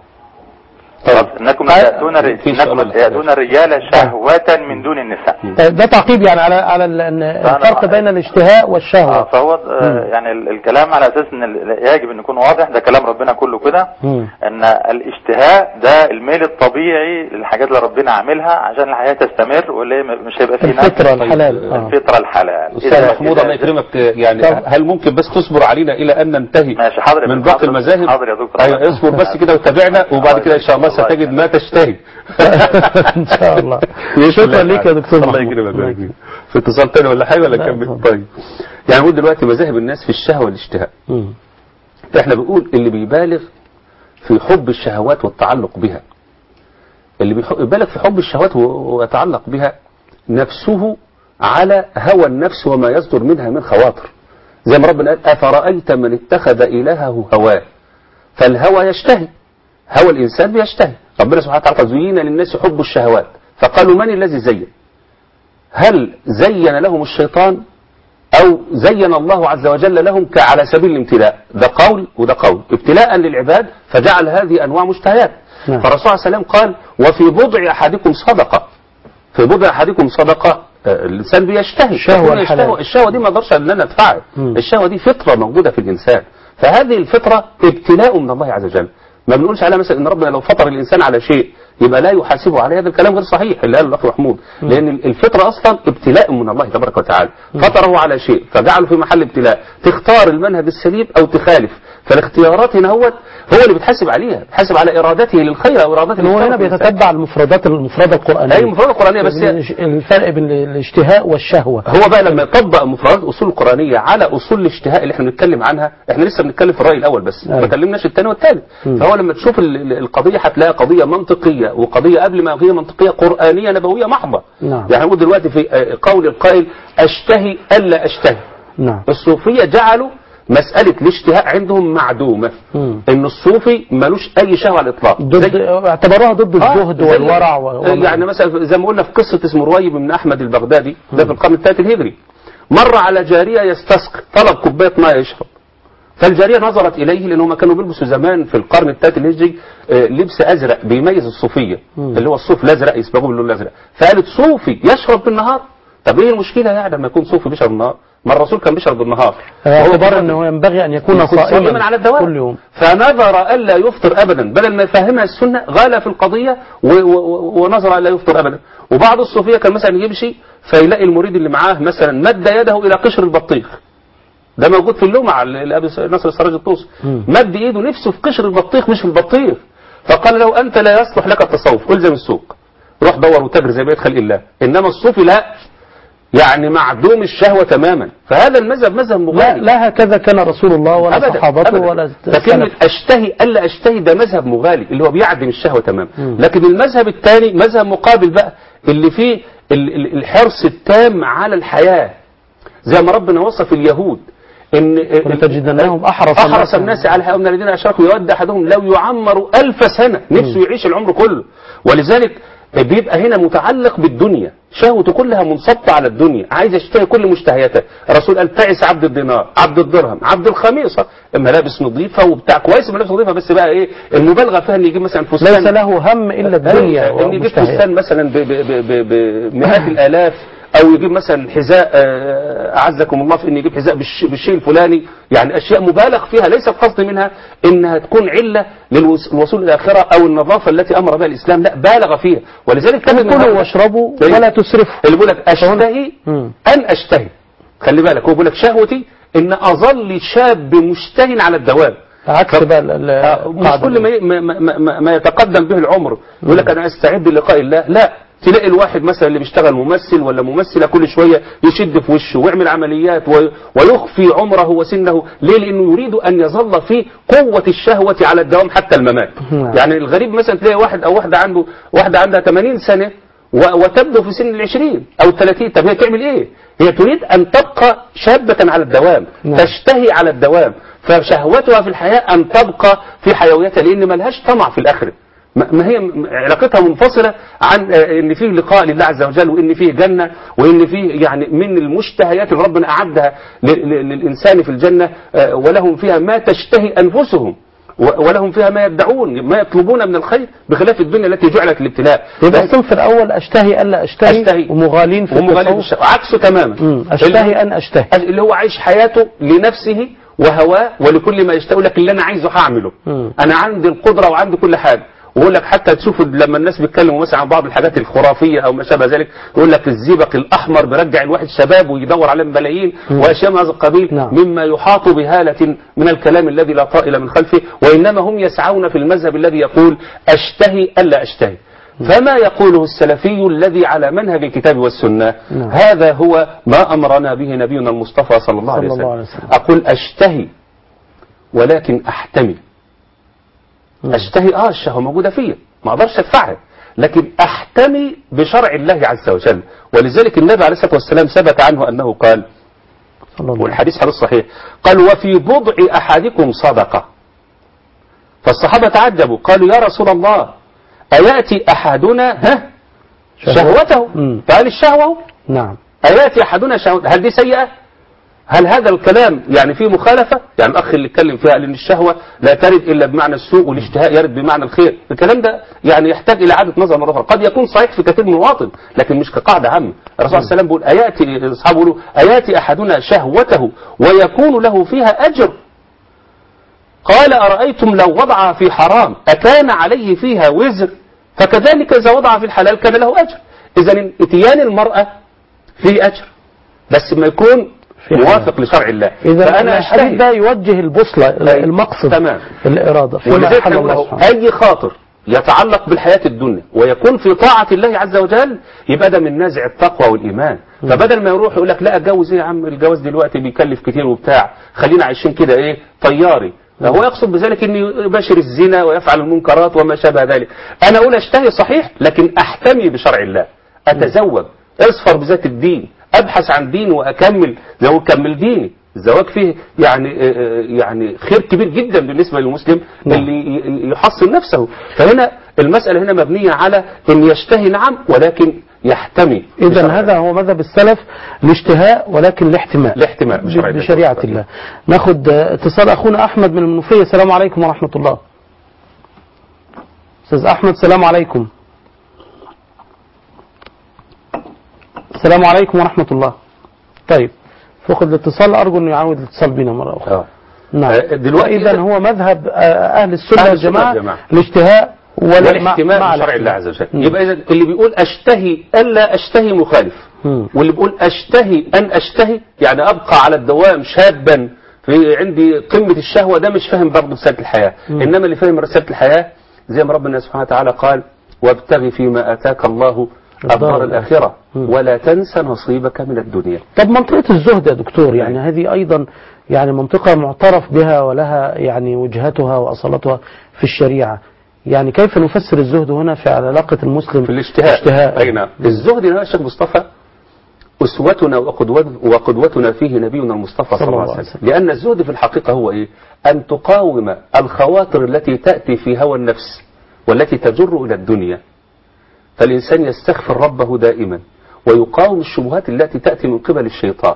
خلاص انكم
طيب.
ياتون الر-
في سؤال
انكم
ولا
ياتون الرجال شهوة من دون النساء
طيب ده تعقيب يعني على على ال- إن الفرق بين الاشتهاء
آه،
والشهوه
فهو آه، يعني ال- الكلام على اساس ان ال- يجب ان يكون واضح ده كلام ربنا كله كده
مم.
ان الاشتهاء ده الميل الطبيعي للحاجات اللي ربنا عاملها عشان الحياه تستمر واللي هي م- مش هيبقى فيه نفس
الفطره الحلال آه.
الفطره الحلال
أستاذ محمود
إذا-
الله يكرمك يعني
طب.
هل ممكن بس تصبر علينا إلى أن ننتهي
ماشي حاضر يا
من
فندم،
باقي
حاضر.
المذاهب
حاضر يا دكتور
أيوة اصبر بس كده وتابعنا وبعد كده إن شاء الله ستجد ما تشتهي
ان شاء الله شكرا لك يا دكتور
الله
محمود.
يكرمك الله يكرمك. في اتصال تاني ولا حاجة ولا
لا،
كمل
اتفضل.
طيب يعني نقول دلوقتي مذاهب الناس في الشهوة والاشتهاء
مم.
احنا بنقول اللي بيبالغ في حب الشهوات والتعلق بها اللي بيح- بيبالغ في حب الشهوات و- ويتعلق بها نفسه على هوى النفس وما يصدر منها من خواطر زي ما ربنا قال أفرأيت من اتخذ إلهه هواه فالهوى يشتهي هوى الإنسان بيشتهي ربنا سبحانه وتعالى زين للناس حب الشهوات فقالوا من الذي زين هل زين لهم الشيطان أو زين الله عز وجل لهم ك- على سبيل الامتلاء ده قول وده قول ابتلاء للعباد فجعل هذه أنواع مشتهيات
نعم.
فالرسول صلى الله عليه وسلم قال وفي بضع أحدكم صدقة في بضع أحدكم صدقة آه، الإنسان بيشتهي
الشهوة
يكون
الحلال.
يشتهي الشهوة دي ما اقدرش ان انا ادفعها
مم.
الشهوة دي فطرة موجودة في الإنسان فهذه الفطرة ابتلاء من الله عز وجل ما بنقولش عليها مثلا ان ربنا لو فطر الانسان على شيء يبقى لا يحاسبه عليه هذا الكلام غير صحيح اللي قاله الاخ محمود لان الفطره اصلا ابتلاء من الله تبارك وتعالى فطره على شيء فجعله في محل ابتلاء تختار المنهج السليم او تخالف فالاختيارات هنا هو هو اللي بتحاسب عليها بتحاسب على ارادته للخير او ارادته
هو هنا
للشر في الإنسان.
بيتتبع المفردات المفردة القرآنية
اي المفردات القرانيه بس
الفرق بين الاشتهاء والشهوة
هو بقى لما يطبق مفردات اصول القرانيه على اصول الاشتهاء اللي احنا بنتكلم عنها احنا لسه بنتكلم في الراي الاول بس
أيوة.
ما كلمناش الثاني والثالث
مم.
فهو لما تشوف ال- ال- القضيه هتلاقيها قضيه منطقيه وقضيه قبل ما هي منطقيه قرانيه نبويه محضه
نعم.
يعني نقول دلوقتي في آه، قول القائل اشتهي الا اشتهي
نعم
الصوفيه جعلوا مساله الاشتهاء عندهم معدومه
مم.
ان الصوفي ملوش اي شهوه على الاطلاق
ضد اعتبروها ضد
آه،
الزهد
زي-
والورع و... وما-
يعني مثلا زي ما قلنا في قصة اسمه رويب بن أحمد البغدادي ده في القرن الثالث الهجري مر على جارية يستسقي طلب كوباية ماء يشرب فالجارية نظرت إليه لأنهم كانوا بيلبسوا زمان في القرن الثالث الهجري آه، لبس أزرق بيميز الصوفية اللي هو الصوف الأزرق يسبقوه باللون الأزرق فقالت صوفي يشرب بالنهار طب ايه المشكلة يعني لما يكون صوفي بيشرب بالنهار ما الرسول كان بيشرب بالنهار
اعتبار
هو
انه ينبغي ان يكون
يكون صائما
صائما
على الدوام
كل يوم
فنظر الا يفطر ابدا بدل ما يفهمها السنه غالى في القضيه و و و ونظر الا يفطر ابدا وبعض الصوفيه كان مثلا يمشي فيلاقي المريد اللي معاه مثلا مد يده الى قشر البطيخ ده موجود في اللومع لابي نصر السراج الطوسي
مم.
مد ايده نفسه في قشر البطيخ مش في البطيخ فقال له انت لا يصلح لك التصوف الزم السوق روح دور وتاجر زي ما يدخل الله انما الصوفي لا يعني معدوم الشهوه تماما فهذا المذهب مذهب
لا,
مغالي
لا هكذا كان رسول الله ولا
أبداً،
صحابته
أبداً.
ولا
فكلمة
السلف.
أشتهي ألا أشتهي ده مذهب مغالي اللي هو بيعدم الشهوة تماما
مم.
لكن المذهب الثاني مذهب مقابل بقى اللي فيه ال- ال- الحرص التام على الحياة زي ما ربنا وصف اليهود ان
ولتجدنهم أحرص
احرص
الناس-
الناس على الحياه من الذين اشركوا يود احدهم لو يعمر ألف سنه نفسه يعيش العمر كله ولذلك بيبقى هنا متعلق بالدنيا شهوته كلها منصبة على الدنيا عايز يشتهي كل مشتهياته الرسول قال تعس عبد الدينار عبد الدرهم عبد الخميصة ملابس نظيفة وبتاع كويس ملابس نظيفة بس بقى ايه المبالغة فيها ان يجيب مثلا فستان
ليس له هم الا الدنيا
أيوة، ان يجيب
ومشتهيات.
فستان مثلا ب- ب- ب- ب- بمئات الالاف او يجيب مثلا حذاء آه، اعزكم الله في ان يجيب حذاء بالش- بالشيء الفلاني يعني اشياء مبالغ فيها ليس القصد منها انها تكون عله للوصول الى الاخره او النظافه التي امر بها الاسلام لا بالغ فيها ولذلك تجد من
كلوا
هؤلاء-
واشربوا
أيوة.
ولا تسرفوا
اللي بيقول لك اشتهي
مم.
ان اشتهي خلي بالك هو بيقول لك شهوتي ان اظل شاب مشتهي على الدوام
عكس
طب-
بقى ال- ال-
آه، مش
القاعدة
كل ما, ي- ما, ما, ما, ما يتقدم به العمر يقول لك انا استعد للقاء الله لا تلاقي الواحد مثلا اللي بيشتغل ممثل ولا ممثله كل شويه يشد في وشه ويعمل عمليات و- ويخفي عمره وسنه ليه لانه يريد ان يظل في قوه الشهوه على الدوام حتى الممات
نعم.
يعني الغريب مثلا تلاقي واحد او واحده عنده واحده عندها 80 سنه و- وتبدو في سن العشرين او الثلاثين طب هي تعمل ايه هي تريد ان تبقى شابة على الدوام
نعم.
تشتهي على الدوام فشهوتها في الحياة ان تبقى في حيويتها لان ملهاش طمع في الاخرة ما ما هي م- علاقتها منفصلة عن آه، ان فيه لقاء لله عز وجل وان فيه جنة وان فيه يعني من المشتهيات اللي ربنا اعدها ل- ل- للانسان في الجنة آه، ولهم فيها ما تشتهي انفسهم و- ولهم فيها ما يدعون ما يطلبون من الخير بخلاف الدنيا التي جعلت الابتلاء
يبقى الصنف الاول اشتهي الا اشتهي,
أشتهي.
ومغالين في
ومغالب
التصوف
الشهوة. عكسه تماما
مم. اشتهي ان اشتهي
اللي هو عايش حياته لنفسه وهواه ولكل ما يشتهي يقول لك اللي انا عايزه هعمله
مم.
انا عندي القدره وعندي كل حاجه ويقول لك حتى تشوف لما الناس بيتكلموا مثلا عن بعض الحاجات الخرافيه او ما شابه ذلك يقول لك الزئبق الاحمر بيرجع الواحد شباب ويدور عليه ملايين واشياء من هذا القبيل
نعم.
مما يحاط بهاله من الكلام الذي لا طائل من خلفه وانما هم يسعون في المذهب الذي يقول اشتهي الا اشتهي فما يقوله السلفي الذي على منهج الكتاب والسنة
نعم.
هذا هو ما أمرنا به نبينا المصطفى صلى الله, عليه,
صلى
وسلم.
الله عليه وسلم.
أقول أشتهي ولكن أحتمي أشتهي آه الشهوة موجودة فيا ما أقدرش أدفعها لكن أحتمي بشرع الله عز وجل ولذلك النبي عليه الصلاة والسلام ثبت عنه أنه قال
صلى الله عليه
والحديث حديث صحيح قال وفي بضع أحدكم صدقة فالصحابة تعجبوا قالوا يا رسول الله أيأتي أحدنا ها
شهوة.
شهوته
مم.
قال الشهوة
نعم
أيأتي أحدنا شهوته هل دي سيئة هل هذا الكلام يعني فيه مخالفة يعني الأخ اللي اتكلم فيها قال إن الشهوة لا ترد إلا بمعنى السوء والاشتهاء يرد بمعنى الخير الكلام ده يعني يحتاج إلى إعادة نظر مرة أخرى قد يكون صحيح في كثير من المواطن لكن مش كقاعدة عامة الرسول صلى الله عليه وسلم بيقول أياتي أصحابه يقولوا أياتي أحدنا شهوته ويكون له فيها أجر قال أرأيتم لو وضع في حرام أكان عليه فيها وزر فكذلك إذا وضع في الحلال كان له أجر إذا اتيان المرأة فيه أجر بس ما يكون
في
موافق لشرع الله
إذا
فأنا
الحديث
أشتهي
ده يوجه البوصلة
أي.
المقصد
تمام.
الإرادة فيما
ولذلك
أحل
نقول
الله
له
سبحانه
أي خاطر يتعلق بالحياة الدنيا ويكون في طاعة الله عز وجل يبقى ده من نازع التقوى والإيمان فبدل ما يروح يقول لك لا اتجوز ايه يا عم الجواز دلوقتي بيكلف كتير وبتاع خلينا عايشين كده ايه طياري هو يقصد بذلك انه يباشر الزنا ويفعل المنكرات وما شابه ذلك انا اقول اشتهي صحيح لكن احتمي بشرع الله اتزوج اصفر بذات الدين ابحث عن دين واكمل زي ما كمل ديني الزواج فيه يعني آه، آه، يعني خير كبير جدا بالنسبه للمسلم اللي ي- يحصن نفسه فهنا المساله هنا مبنيه على ان يشتهي نعم ولكن يحتمي
إذا
بشرع
هذا هو مذهب السلف الاشتهاء ولكن الاحتماء
الاحتماء بشرع الله.
بشريعة الله ناخد آه، اتصال أخونا أحمد من المنوفية السلام عليكم ورحمة الله أستاذ أحمد السلام عليكم السلام عليكم ورحمة الله طيب فقد الاتصال أرجو أنه يعود الاتصال بنا مرة أخرى
آه.
نعم
آه، دلوقتي
إذا هو مذهب آه، أهل السنة
أهل السنة
والجماعة
والجماعة.
الاشتهاء ولا مع-
والاحتماء
مع
بشرع الله
الاحتماء.
عز وجل
مم.
يبقى اذا اللي بيقول اشتهي الا اشتهي مخالف
مم.
واللي بيقول اشتهي ان اشتهي يعني ابقى على الدوام شابا في عندي قمه الشهوه ده مش فاهم برضه رساله الحياه انما اللي فاهم رساله الحياه زي ما ربنا سبحانه وتعالى قال وابتغ فيما اتاك الله
الدار
الدار الاخره
مم.
ولا تنس نصيبك من الدنيا
طب منطقة الزهد يا دكتور يعني هذه أيضا يعني منطقة معترف بها ولها يعني وجهتها وأصالتها في الشريعة يعني كيف نفسر الزهد هنا في علاقة المسلم
في الاشتهاء
اشتهاء
اي نعم الزهد يا شيخ مصطفى اسوتنا وقدوت- وقدوتنا فيه نبينا المصطفى صلى الله عليه وسلم لان الزهد في الحقيقه هو ايه ان تقاوم الخواطر التي تاتي في هوى النفس والتي تجر الى الدنيا فالانسان يستغفر ربه دائما ويقاوم الشبهات التي تاتي من قبل الشيطان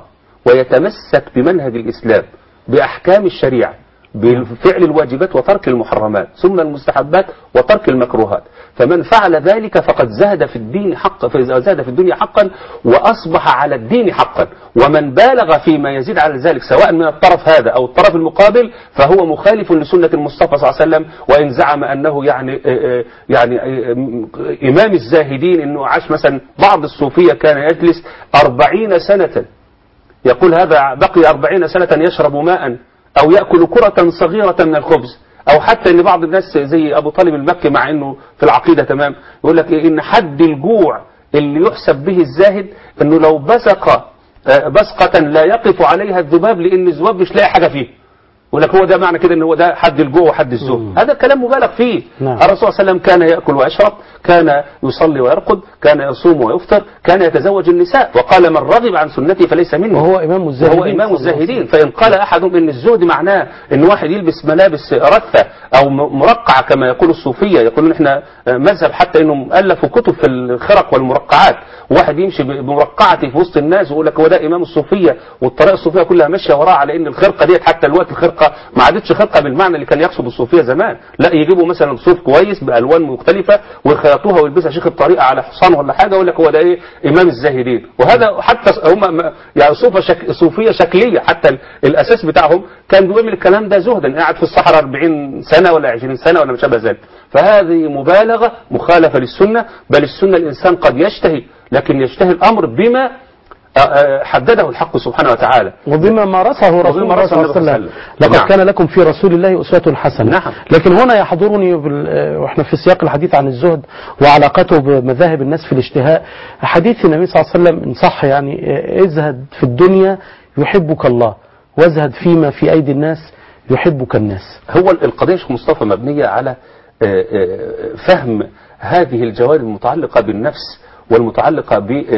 ويتمسك بمنهج الاسلام باحكام الشريعه بفعل الواجبات وترك المحرمات ثم المستحبات وترك المكروهات فمن فعل ذلك فقد زهد في الدين حقا زهد في الدنيا حقا واصبح على الدين حقا ومن بالغ فيما يزيد على ذلك سواء من الطرف هذا او الطرف المقابل فهو مخالف لسنه المصطفى صلى الله عليه وسلم وان زعم انه يعني آه، آه، يعني آه، آه، امام الزاهدين انه عاش مثلا بعض الصوفيه كان يجلس أربعين سنه يقول هذا بقي أربعين سنة يشرب ماء أو يأكل كرة صغيرة من الخبز أو حتى أن بعض الناس زي أبو طالب المكي مع أنه في العقيدة تمام يقول لك إيه إن حد الجوع اللي يحسب به الزاهد أنه لو بزق آه، بزقة لا يقف عليها الذباب لأن الذباب مش لاقي حاجة فيه يقول لك هو ده معنى كده ان هو ده حد الجوع وحد الزهد هذا كلام مبالغ فيه
نعم.
الرسول صلى الله عليه وسلم كان ياكل ويشرب كان يصلي ويرقد كان يصوم ويفطر كان يتزوج النساء وقال من رغب عن سنتي فليس مني
وهو إمام الزاهدين
وهو إمام
صلى الله عليه
الزاهدين فإن قال أحدهم إن الزهد معناه إن واحد يلبس ملابس رثة أو م- مرقعة كما يقول الصوفية يقولون إحنا آه، مذهب حتى إنهم ألفوا كتب في الخرق والمرقعات واحد يمشي ب- بمرقعته في وسط الناس ويقول لك هو ده إمام الصوفية والطريقة الصوفية كلها ماشية وراه على إن الخرقة ديت حتى الوقت الخرقة ما عادتش خرقة بالمعنى اللي كان يقصد الصوفية زمان لا يجيبوا مثلا صوف كويس بألوان مختلفة ويخيطوها ويلبسها شيخ الطريقة على حصان ولا حاجة يقول لك هو ده إيه إمام الزاهدين وهذا حتى هم م- يعني صوفة شك صوفية شكلية حتى ال- الأساس بتاعهم كان بيعمل الكلام ده زهدا قاعد في الصحراء 40 سنة ولا 20 سنة ولا ما شابه ذلك فهذه مبالغة مخالفة للسنة بل السنة الإنسان قد يشتهي لكن يشتهي الأمر بما آه، آه، حدده الحق سبحانه وتعالى
وبما مارسه رسول
وبما
الله
مارسه
صلى الله عليه
النبي
وسلم
صلى الله عليه وسلم.
لقد
نعم.
كان لكم في رسول الله أسوة حسنة
نعم.
لكن هنا يحضرني بال... آه، واحنا في سياق الحديث عن الزهد وعلاقته بمذاهب الناس في الاشتهاء حديث النبي صلى الله عليه وسلم إن صح يعني آه، ازهد في الدنيا يحبك الله وازهد فيما في أيدي الناس يحبك الناس
هو القضية شيخ مصطفى مبنية على آه، آه، فهم هذه الجوانب المتعلقة بالنفس والمتعلقة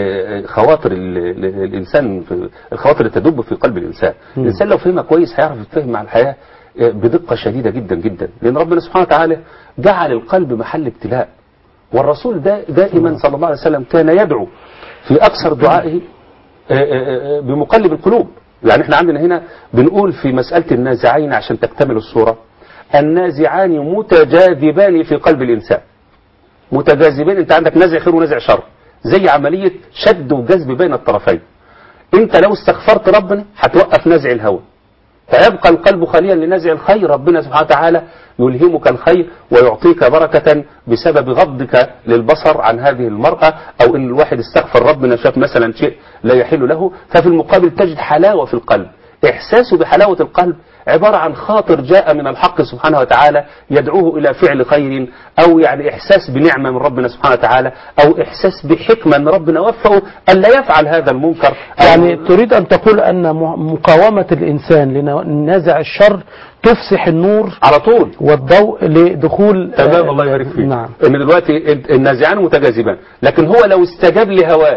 بخواطر ال- ال- الإنسان في- الخواطر اللي تدب في قلب الإنسان الإنسان لو فهمها كويس هيعرف يتفهم مع الحياة آه، بدقة شديدة جدا جدا لأن ربنا سبحانه وتعالى جعل القلب محل ابتلاء والرسول دا دائما صلى الله عليه وسلم كان يدعو في أكثر دعائه آه، آه، آه، بمقلب القلوب يعني احنا عندنا هنا بنقول في مسألة النازعين عشان تكتمل الصورة النازعان متجاذبان في قلب الإنسان متجاذبين انت عندك نزع خير ونزع شر زي عملية شد وجذب بين الطرفين انت لو استغفرت ربنا هتوقف نزع الهوى فيبقى القلب خاليا لنزع الخير ربنا سبحانه وتعالى يلهمك الخير ويعطيك بركة بسبب غضك للبصر عن هذه المرأة أو أن الواحد استغفر ربنا شاف مثلا شيء لا يحل له ففي المقابل تجد حلاوة في القلب إحساسه بحلاوة القلب عبارة عن خاطر جاء من الحق سبحانه وتعالى يدعوه إلى فعل خير أو يعني إحساس بنعمة من ربنا سبحانه وتعالى أو إحساس بحكمة من ربنا وفقه ألا يفعل هذا المنكر أو
يعني تريد أن تقول أن م- مقاومة الإنسان لنزع الشر تفسح النور
على طول
والضوء لدخول
تمام
آه،
الله يبارك فيك
نعم
ان دلوقتي النازعان متجاذبان لكن هو لو استجاب لهواه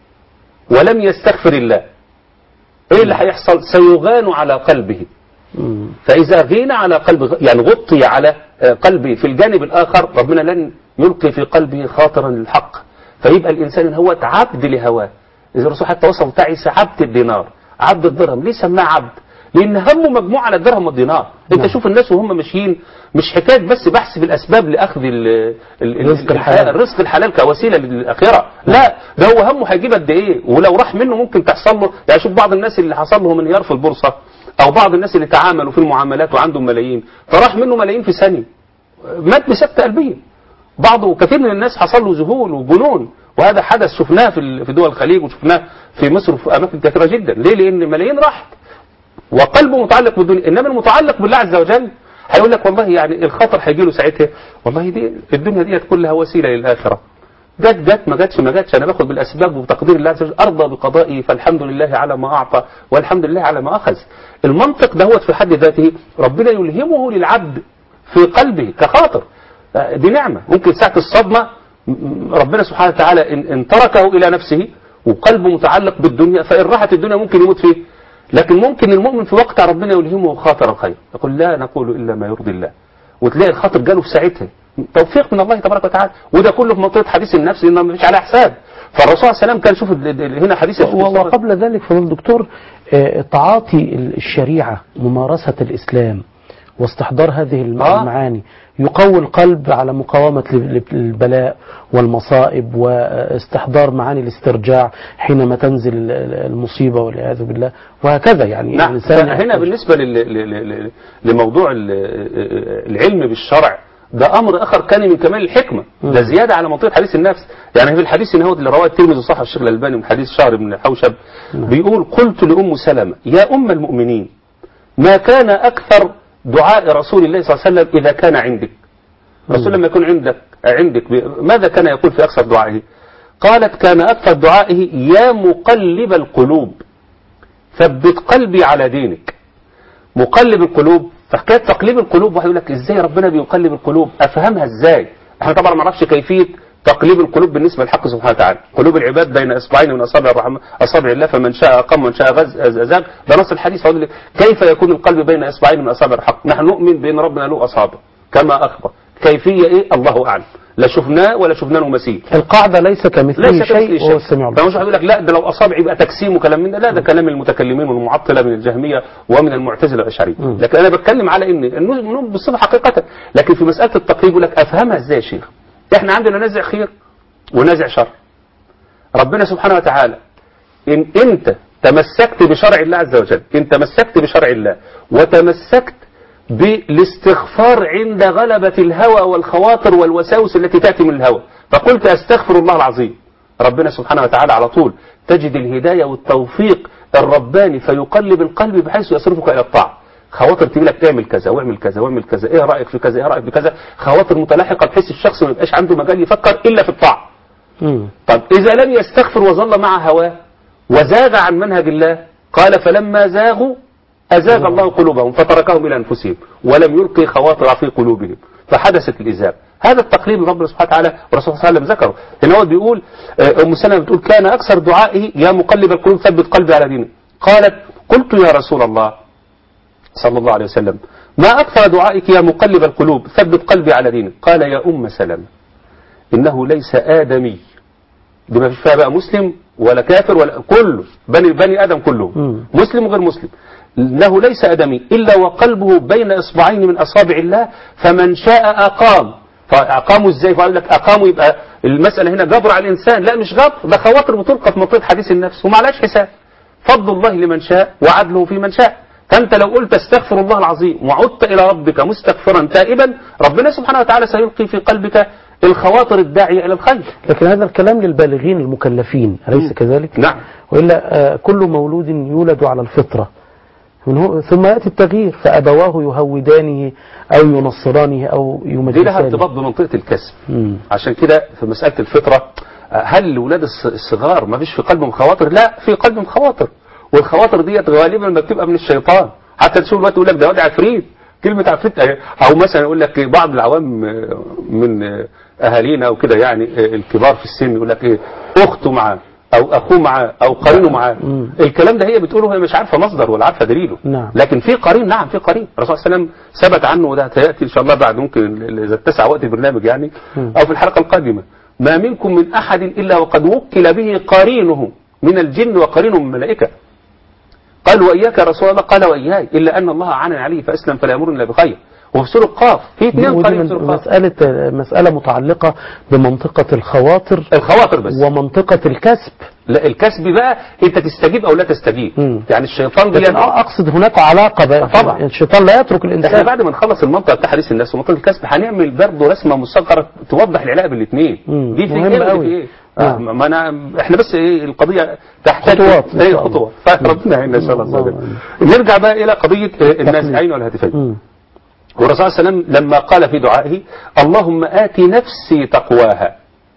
ولم يستغفر الله ايه اللي هيحصل سيغان على قلبه
مم.
فاذا غين على قلب يعني غطي على آه، قلبه في الجانب الاخر ربنا لن يلقي في قلبه خاطرا للحق فيبقى الانسان هو عبد لهواه اذا الرسول حتى وصف تعس عبد الدينار عبد الدرهم ليه سماه عبد لان همه مجموع على الدرهم والدينار انت
نعم.
شوف الناس وهم ماشيين مش حكايه بس بحث في الاسباب لاخذ ال- ال-
رزق
ال-
الحلال.
الرزق الحلال كوسيله للاخره لا ده هو همه هيجيب قد ايه ولو راح منه ممكن تحصل له يعني شوف بعض الناس اللي حصل لهم انهيار في البورصه او بعض الناس اللي تعاملوا في المعاملات وعندهم ملايين فراح منه ملايين في ثانيه مات بسكتة قلبية بعض كثير من الناس حصل له ذهول وجنون وهذا حدث شفناه في ال- في دول الخليج وشفناه في مصر وفي اماكن كثيره جدا ليه لان ملايين راحت وقلبه متعلق بالدنيا انما المتعلق بالله عز وجل هيقول لك والله يعني الخطر هيجي له ساعتها والله دي الدنيا ديت كلها وسيله للاخره جت جت ما جتش ما جتش انا باخد بالاسباب وبتقدير الله عز وجل ارضى بقضائي فالحمد لله على ما اعطى والحمد لله على ما اخذ المنطق دهوت في حد ذاته ربنا يلهمه للعبد في قلبه كخاطر آه، دي نعمه ممكن ساعه الصدمه م- م- ربنا سبحانه وتعالى ان, إن تركه الى نفسه وقلبه متعلق بالدنيا فان راحت الدنيا ممكن يموت فيه لكن ممكن المؤمن في وقتها ربنا يلهمه خاطر الخير يقول لا نقول الا ما يرضي الله وتلاقي الخاطر جاله في ساعتها توفيق من الله تبارك وتعالى وده كله في منطقه حديث النفس انه ما فيش عليه حساب فالرسول صلى الله عليه وسلم كان شوف ال- ال- هنا حديث
و- وقبل ذلك فضل الدكتور آه، تعاطي الشريعة ممارسة الإسلام واستحضار هذه الم-
آه.
المعاني يقوي القلب على مقاومة ل- البلاء والمصائب واستحضار معاني الاسترجاع حينما تنزل ال- ال- المصيبة والعياذ بالله وهكذا يعني
نعم
الإنسان
هنا
يحتاج-
بالنسبة لل- لل- لل- لموضوع ال- العلم بالشرع ده أمر آخر كان من كمال الحكمة ده زيادة على منطقة حديث النفس يعني في الحديث إن هو اللي رواه الترمذي وصححه الشيخ الألباني من حديث شهر بن حوشب بيقول قلت لأم سلمة يا أم المؤمنين ما كان أكثر دعاء رسول الله صلى الله عليه وسلم إذا كان عندك الرسول لما يكون عندك عندك ب- ماذا كان يقول في أكثر دعائه قالت كان أكثر دعائه يا مقلب القلوب ثبت قلبي على دينك مقلب القلوب فحكايه تقليب القلوب واحد يقول لك ازاي ربنا بيقلب القلوب افهمها ازاي احنا طبعا ما نعرفش كيفيه تقليب القلوب بالنسبه للحق سبحانه وتعالى قلوب العباد بين اصبعين من اصابع الرحمن اصابع الله فمن شاء اقام ومن شاء غز ازاغ ده نص الحديث هقول لك كيف يكون القلب بين اصبعين من اصابع الحق نحن نؤمن بان ربنا له اصابع كما اخبر كيفيه ايه الله اعلم لا شفناه ولا شفنا له مثيل
القاعدة ليس كمثله
ليس
شيء وهو السميع
فمش
البصير
هيقول لك لا ده لو اصابع يبقى تجسيم وكلام من ده لا ده كلام المتكلمين والمعطله من الجهميه ومن المعتزله والاشعريه
مم.
لكن انا بتكلم على ان النوم بالصفه حقيقه لكن في مساله التقريب يقول لك افهمها ازاي يا شيخ احنا عندنا نزع خير ونزع شر ربنا سبحانه وتعالى ان انت تمسكت بشرع الله عز وجل ان تمسكت بشرع الله وتمسكت بالاستغفار عند غلبة الهوى والخواطر والوساوس التي تأتي من الهوى فقلت أستغفر الله العظيم ربنا سبحانه وتعالى على طول تجد الهداية والتوفيق الرباني فيقلب القلب بحيث يصرفك إلى الطاعة خواطر تقول لك اعمل كذا واعمل كذا واعمل كذا ايه رأيك في كذا ايه رأيك في كذا خواطر متلاحقة بحيث الشخص ما يبقاش عنده مجال يفكر إلا في الطاعة
مم.
طب إذا لم يستغفر وظل مع هواه وزاغ عن منهج الله قال فلما زاغوا أزاغ الله قلوبهم فتركهم إلى أنفسهم ولم يلقي خواطر في قلوبهم فحدثت الإزاغ هذا التقليد ربنا سبحانه وتعالى والرسول صلى الله عليه وسلم ذكره هنا هو بيقول آه، أم سلمة بتقول كان أكثر دعائه يا مقلب القلوب ثبت قلبي على دينك قالت قلت يا رسول الله صلى الله عليه وسلم ما أكثر دعائك يا مقلب القلوب ثبت قلبي على دينك قال يا أم سلمة إنه ليس آدمي دي ما فيش فيها بقى مسلم ولا كافر ولا كله بني بني ادم كلهم
مم.
مسلم وغير مسلم انه ليس ادمي الا وقلبه بين اصبعين من اصابع الله فمن شاء اقام فاقاموا ازاي فقال لك اقاموا يبقى المساله هنا جبر على الانسان لا مش جبر ده خواطر بتلقى في منطقه حديث النفس وما عليهاش حساب فضل الله لمن شاء وعدله في من شاء فانت لو قلت استغفر الله العظيم وعدت الى ربك مستغفرا تائبا ربنا سبحانه وتعالى سيلقي في قلبك الخواطر الداعيه الى الخير
لكن هذا الكلام للبالغين المكلفين أليس كذلك؟
نعم
وإلا آه، كل مولود يولد على الفطرة من هو ثم يأتي التغيير فأبواه يهودانه أو ينصرانه أو
دي لها
يمجسانه
ارتباط بمنطقه الكسب
مم.
عشان كده في مسألة الفطرة آه، هل الولاد الص- الصغار ما فيش في قلبهم خواطر لا في قلبهم خواطر والخواطر ديت غالبا ما بتبقى من الشيطان حتى تشوف الوقت يقول لك ده واد عفريت كلمة عفريت آه، او مثلا يقول لك بعض العوام آه، من آه، اهالينا او كده يعني آه، الكبار في السن يقول لك ايه اخته معاه او اخوه معاه او قرينه معاه
مم.
الكلام ده هي بتقوله هي مش عارفه مصدر ولا عارفه دليله
نعم.
لكن في قرين نعم في قرين الرسول صلى الله عليه وسلم ثبت عنه وده هياتي ان شاء الله بعد ممكن اذا اتسع وقت البرنامج يعني او في الحلقه القادمه ما منكم من احد الا وقد وكل به قرينه من الجن وقرينه من الملائكه قال واياك يا رسول الله قال واياي الا ان الله اعان عليه فاسلم فلا يامرني الا بخير وفي سوره قاف في اثنين
ودي
قرين في
من
سوره قاف
مسألة مسألة متعلقة بمنطقة الخواطر
الخواطر بس
ومنطقة الكسب
لا الكسب بقى انت تستجيب او لا تستجيب
مم.
يعني الشيطان
لكن
بيدعو
أقصد هناك علاقة بقى
طبعا.
الشيطان لا يترك
احنا
الإنسان
بعد ما نخلص المنطقه بتاع حديث النفس ومنطقه الكسب هنعمل برضه رسمه مصغره توضح العلاقه بالاثنين
مم.
دي في
مهم
ايه ودي
قوي.
في ايه
نعم.
آه ما انا احنا بس ايه القضيه تحتاج
خطوات إن
ايه
شاء الله.
خطوات فربنا يعيننا ان شاء الله عز وجل.
اللهم
نرجع بقى الى قضيه آه،
تقليد.
النازعين والهاتفين
مم.
والرسول صلى الله عليه وسلم لما قال في دعائه اللهم آت نفسي تقواها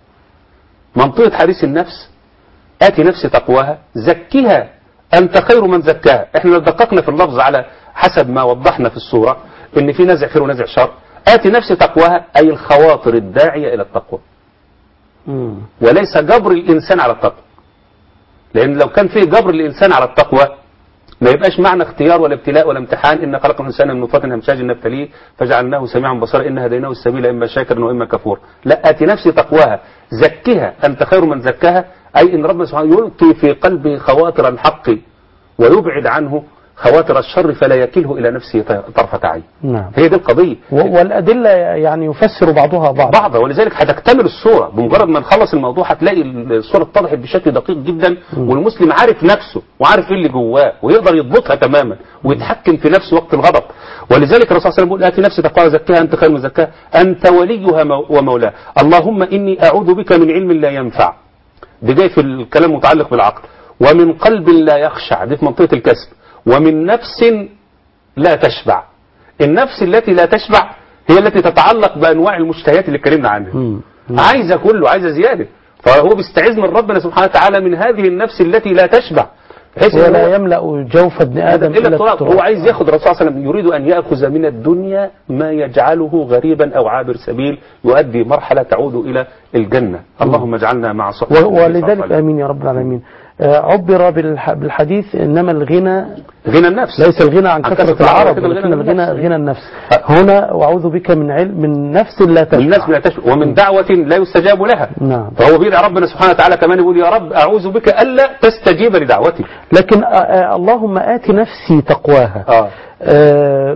منطقة حديث النفس آت نفسي تقواها زكها أنت خير من زكاها احنا لو دققنا في اللفظ على حسب ما وضحنا في الصورة ان في نزع خير ونزع شر آت نفسي تقواها أي الخواطر الداعية إلى التقوى
مم.
وليس جبر الإنسان على التقوى لأن لو كان فيه جبر الإنسان على التقوى ما يبقاش معنى اختيار ولا ابتلاء ولا امتحان إن خلق الإنسان من نطفة أمشاج نبتليه فجعلناه سميعا بصيرا إن هديناه السبيل إما شاكرا وإما كفور لا آتي نفسي تقواها زكها أنت خير من زكاها أي إن ربنا سبحانه يلقي في قلبه خواطر الحق ويبعد عنه خواطر الشر فلا يكله إلى نفسه طرفة عين
نعم
هي دي القضية
و- والأدلة يعني يفسر بعضها بعضا
بعض ولذلك هتكتمل الصورة بمجرد ما نخلص الموضوع هتلاقي الصورة اتضحت بشكل دقيق جدا والمسلم عارف نفسه وعارف ايه اللي جواه ويقدر يضبطها تماما ويتحكم في نفسه وقت الغضب ولذلك الرسول صلى الله عليه وسلم يقول آتي نفسي تقوى زكاها أنت خير من زكاها أنت وليها مو- ومولاها اللهم إني أعوذ بك من علم لا ينفع دي جاي في الكلام المتعلق بالعقل ومن قلب لا يخشع دي في منطقة الكسب ومن نفس لا تشبع النفس التي لا تشبع هي التي تتعلق بأنواع المشتهيات اللي اتكلمنا عنها
مم.
عايزة كله عايزة زيادة فهو بيستعيذ من ربنا سبحانه وتعالى من هذه النفس التي لا تشبع بحيث إن
ولا
هو-
يملأ جوف ابن آدم
إلا التراب هو عايز ياخد الرسول صلى الله عليه وسلم يريد أن يأخذ من الدنيا ما يجعله غريبا أو عابر سبيل يؤدي مرحلة تعود إلى الجنة اللهم اجعلنا مع صحبة
و-
النبي صلى الله عليه
ولذلك
وسلم.
آمين يا رب العالمين آه، عبر بالح- بالحديث إنما الغنى
غنى النفس
ليس الغنى عن
عن
كثرة
كثرة العرب،
العرب
لكن
ولكن
الغنى
الغنى
بالنفس.
غنى النفس هنا وأعوذ بك من علم من نفس لا تشبع
الناس لا تشبع ومن دعوة لا يستجاب لها
نعم
فهو بيدعي ربنا سبحانه وتعالى كمان يقول يا رب أعوذ بك ألا تستجيب لدعوتي
لكن آه، آه، اللهم آت نفسي تقواها
آه.
آه،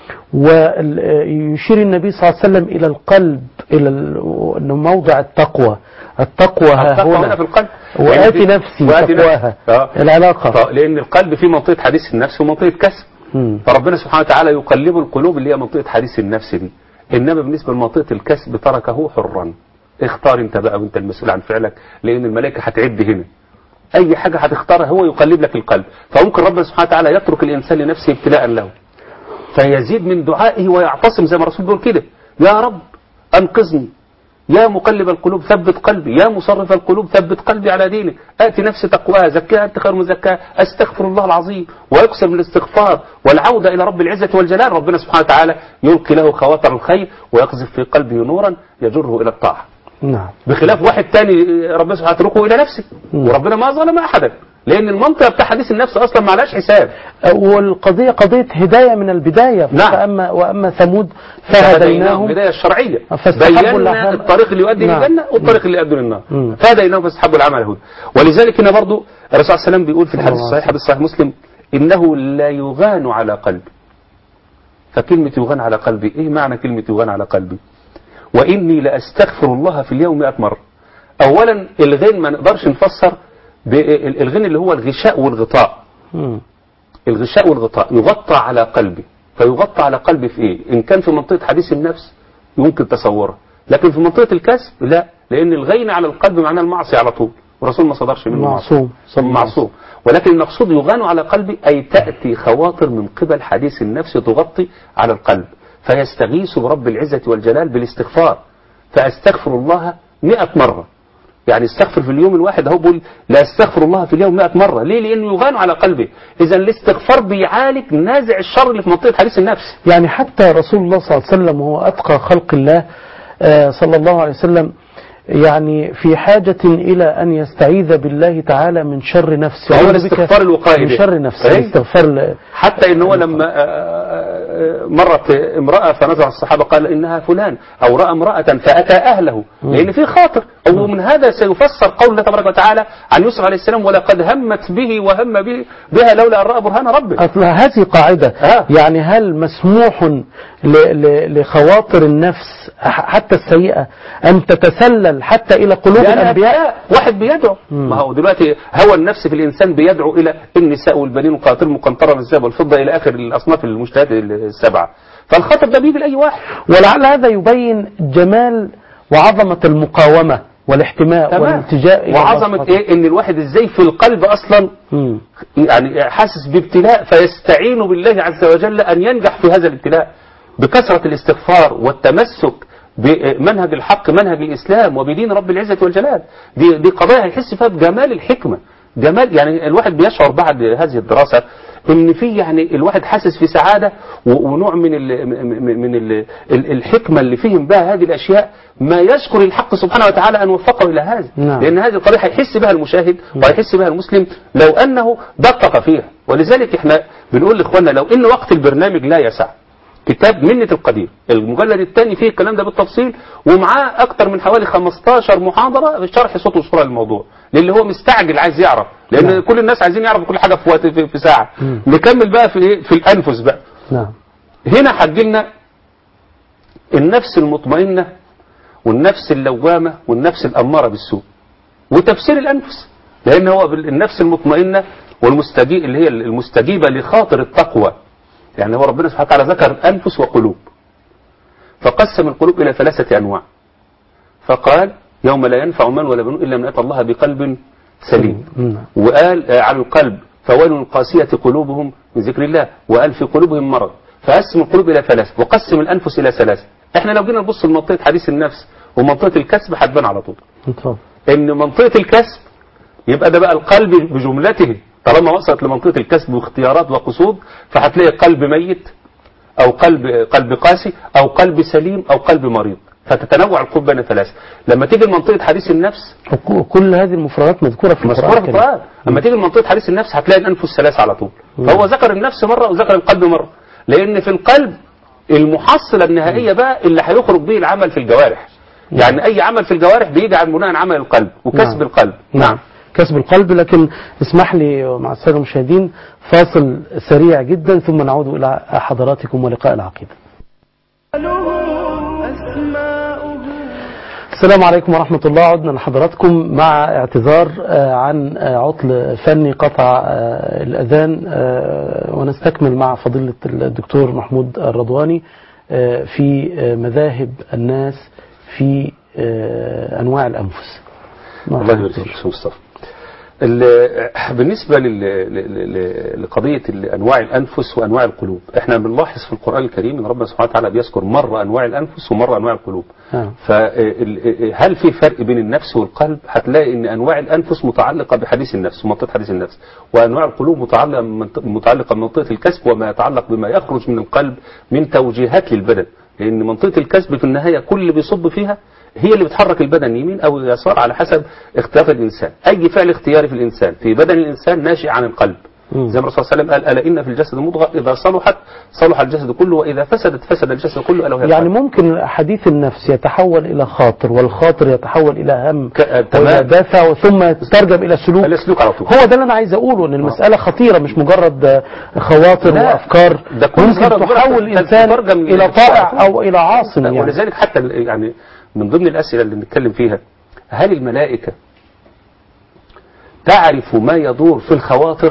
ويشير النبي صلى الله عليه وسلم إلى القلب إلى ال- إنه موضع التقوى التقوى ها
التقوى هنا
هنا
في القلب
وآتي
يعني في-
نفسي
وآتي نفسي.
تقواها
آه.
العلاقة
طيب، لأن القلب فيه منطقة حديث النفس ومنطقة كسب
مم.
فربنا سبحانه وتعالى يقلب القلوب اللي هي منطقة حديث النفس دي إنما بالنسبة لمنطقة الكسب تركه حرا اختار انت بقى وانت المسؤول عن فعلك لأن الملائكة هتعد هنا أي حاجة هتختارها هو يقلب لك القلب فممكن ربنا سبحانه وتعالى يترك الإنسان لنفسه ابتلاء له فيزيد من دعائه ويعتصم زي ما الرسول بيقول كده يا رب أنقذني يا مقلب القلوب ثبت قلبي يا مصرف القلوب ثبت قلبي على دينك آتي نفسي تقواها زكاها أنت خير من زكاها أستغفر الله العظيم ويكسر من الاستغفار والعودة إلى رب العزة والجلال ربنا سبحانه وتعالى يلقي له خواطر الخير ويقذف في قلبه نورا يجره إلى الطاعة
نعم
بخلاف واحد تاني ربنا سبحانه يتركه إلى نفسه
مم.
وربنا ما ظلم أحدا لان المنطقه بتاع حديث النفس اصلا ما عليهاش حساب
والقضية قضية هداية من البداية
نعم.
فأما وأما ثمود فهديناهم
البدايه الشرعيه
فاستحبوا
بينا
الأعمال-
الطريق اللي يؤدي
نعم.
للجنه والطريق اللي يؤدي للنار
مم.
فهديناهم فاستحبوا العمل الهدى ولذلك هنا برضو الرسول صلى الله عليه وسلم بيقول في الحديث
الله
الصحيح حديث صحيح مسلم انه لا يغان على قلبي فكلمه يغان على قلبي ايه معنى كلمه يغان على قلبي واني لاستغفر الله في اليوم 100 مره اولا الغين ما نقدرش نفسر بالغين اللي هو الغشاء والغطاء
مم.
الغشاء والغطاء يغطى على قلبي فيغطى على قلبي في ايه ان كان في منطقة حديث النفس يمكن تصورها لكن في منطقة الكسب لا لان الغين على القلب معناه المعصية على طول والرسول ما صدرش منه
معصوم.
معصية. معصوم ولكن المقصود يغان على قلبي اي تأتي خواطر من قبل حديث النفس تغطي على القلب فيستغيث برب العزة والجلال بالاستغفار فاستغفر الله مئة مرة يعني استغفر في اليوم الواحد اهو بيقول لا استغفر الله في اليوم 100 مرة ليه لانه يغان على قلبه اذا الاستغفار بيعالج نازع الشر اللي في منطقة حديث النفس
يعني حتى رسول الله صلى الله عليه وسلم وهو أتقى خلق الله آه، صلى الله عليه وسلم يعني في حاجة إلى أن يستعيذ بالله تعالى من شر نفسه
فهو
أعوذ بك
الاستغفار الوقائي
من
به.
شر نفسه
أي.
الاستغفار ل-
حتى ان هو لما آه، آه، مرت امرأة فنزع الصحابة قال انها فلان او رأى امرأة فاتى اهله لان في خاطر او من هذا سيفسر قول الله تبارك وتعالى عن يوسف عليه السلام ولقد همت به وهم به بها لولا ان راى برهان ربه
أصل هذه قاعدة
آه.
يعني هل مسموح ل- ل- لخواطر النفس ح- حتى السيئة أن تتسلل حتى إلى قلوب
لأن
الأنبياء
أنبياء واحد بيدعو ما هو دلوقتي هوى النفس في الإنسان بيدعو إلى النساء والبنين والقناطير المقنطرة من الذهب والفضة إلى آخر الأصناف المجتهدات السبعة فالخطر ده بيجي لأي واحد
ولعل هذا يبين جمال وعظمة المقاومة والاحتماء
تمام
والالتجاء إلى الله
وعظمة
سبحانه
إيه إن الواحد إزاي في القلب أصلا
مم.
يعني حاسس بابتلاء فيستعين بالله عز وجل أن ينجح في هذا الابتلاء بكثرة الاستغفار والتمسك بمنهج الحق منهج الإسلام وبدين رب العزة والجلال دي, دي قضايا هيحس فيها بجمال الحكمة جمال يعني الواحد بيشعر بعد هذه الدراسة ان في يعني الواحد حاسس في سعادة و- ونوع من ال من من ال الحكمة اللي فيهم بها هذه الأشياء ما يشكر الحق سبحانه وتعالى أن وفقه إلى هذا
نعم.
لأن هذه القضية هيحس بها المشاهد وهيحس بها المسلم لو أنه دقق فيها ولذلك احنا بنقول لإخواننا لو أن وقت البرنامج لا يسع كتاب منة القدير المجلد الثاني فيه الكلام ده بالتفصيل ومعاه أكتر من حوالي 15 محاضرة شرح صوت وصورة للموضوع للي هو مستعجل عايز يعرف لأن
نعم.
كل الناس عايزين يعرفوا كل حاجة في وقت في, في ساعة
مم.
نكمل بقى في إيه؟ في الأنفس بقى
نعم
هنا حجلنا النفس المطمئنة والنفس اللوامة والنفس الأمارة بالسوء وتفسير الأنفس لأن هو بال- النفس المطمئنة والمستجيب اللي هي المستجيبة لخاطر التقوى يعني هو ربنا سبحانه وتعالى ذكر أنفس وقلوب فقسم القلوب إلى ثلاثة أنواع فقال يوم لا ينفع مال ولا بنون إلا من أتى الله بقلب سليم
نعم.
وقال آه، على القلب فويل القاسية قلوبهم من ذكر الله وقال في قلوبهم مرض فقسم القلوب إلى ثلاث وقسم الأنفس إلى ثلاث احنا لو جينا نبص لمنطقة حديث النفس ومنطقة الكسب هتبان على طول
اتفضل
ان منطقة الكسب يبقى ده بقى القلب بجملته طالما وصلت لمنطقة الكسب واختيارات وقصود فهتلاقي قلب ميت او قلب قلب قاسي او قلب سليم او قلب مريض فتتنوع القلوب بين ثلاثة لما تيجي لمنطقة حديث النفس
وك- كل هذه المفردات مذكورة في
مذكورة
القرآن
في
الكريم.
القرآن اما تيجي لمنطقة حديث النفس هتلاقي الأنفس ثلاثة على طول فهو ذكر النفس مرة وذكر القلب مرة لأن في القلب المحصلة النهائية بقى اللي هيخرج به العمل في الجوارح يعني أي عمل في الجوارح بيجي عن بناء عمل القلب وكسب
نعم.
القلب
نعم كسب القلب لكن اسمح لي مع السادة المشاهدين فاصل سريع جدا ثم نعود إلى حضراتكم ولقاء العقيدة
أسماؤه
السلام عليكم ورحمة الله عدنا لحضراتكم مع اعتذار آه، عن آه، عطل فني قطع آه، الأذان آه، ونستكمل مع فضيلة الدكتور محمود الرضواني آه، في آه، مذاهب الناس في آه، أنواع الأنفس
الله يبارك فيك يا مصطفى ال- بالنسبة لل- ل- ل- لقضية ال- أنواع الأنفس وأنواع القلوب احنا بنلاحظ في القرآن الكريم أن ربنا سبحانه وتعالى بيذكر مرة أنواع الأنفس ومرة أنواع القلوب
نعم.
فهل في فرق بين النفس والقلب هتلاقي ان انواع الانفس متعلقه بحديث النفس ومنطقه حديث النفس وانواع القلوب متعلقه متعلقه بمنطقه الكسب وما يتعلق بما يخرج من القلب من توجيهات للبدن لان منطقه الكسب في النهايه كل اللي بيصب فيها هي اللي بتحرك البدن يمين أو يسار على حسب اختلاف الإنسان أي فعل اختياري في الإنسان في بدن الإنسان ناشئ عن القلب
مم.
زي ما الرسول صلى الله عليه وسلم قال ألا إن في الجسد مضغة إذا صلحت صلح الجسد كله وإذا فسدت فسد الجسد كله ألا وهي
يعني
القلب.
ممكن حديث النفس يتحول إلى خاطر والخاطر يتحول إلى هم
ك- آه،
وإلى
تمام
دافع ثم يترجم إلى سلوك
السلوك على طول
هو ده اللي أنا عايز أقوله إن المسألة خطيرة مش مجرد آه، خواطر
لا،
وأفكار
ده كل
ممكن
مجرد-
تحول
مجرد
الإنسان
تترجم
إلى
للشرع.
طائع أو إلى عاصم يعني
ولذلك حتى ال- يعني من ضمن الأسئلة اللي بنتكلم فيها هل الملائكة تعرف ما يدور في الخواطر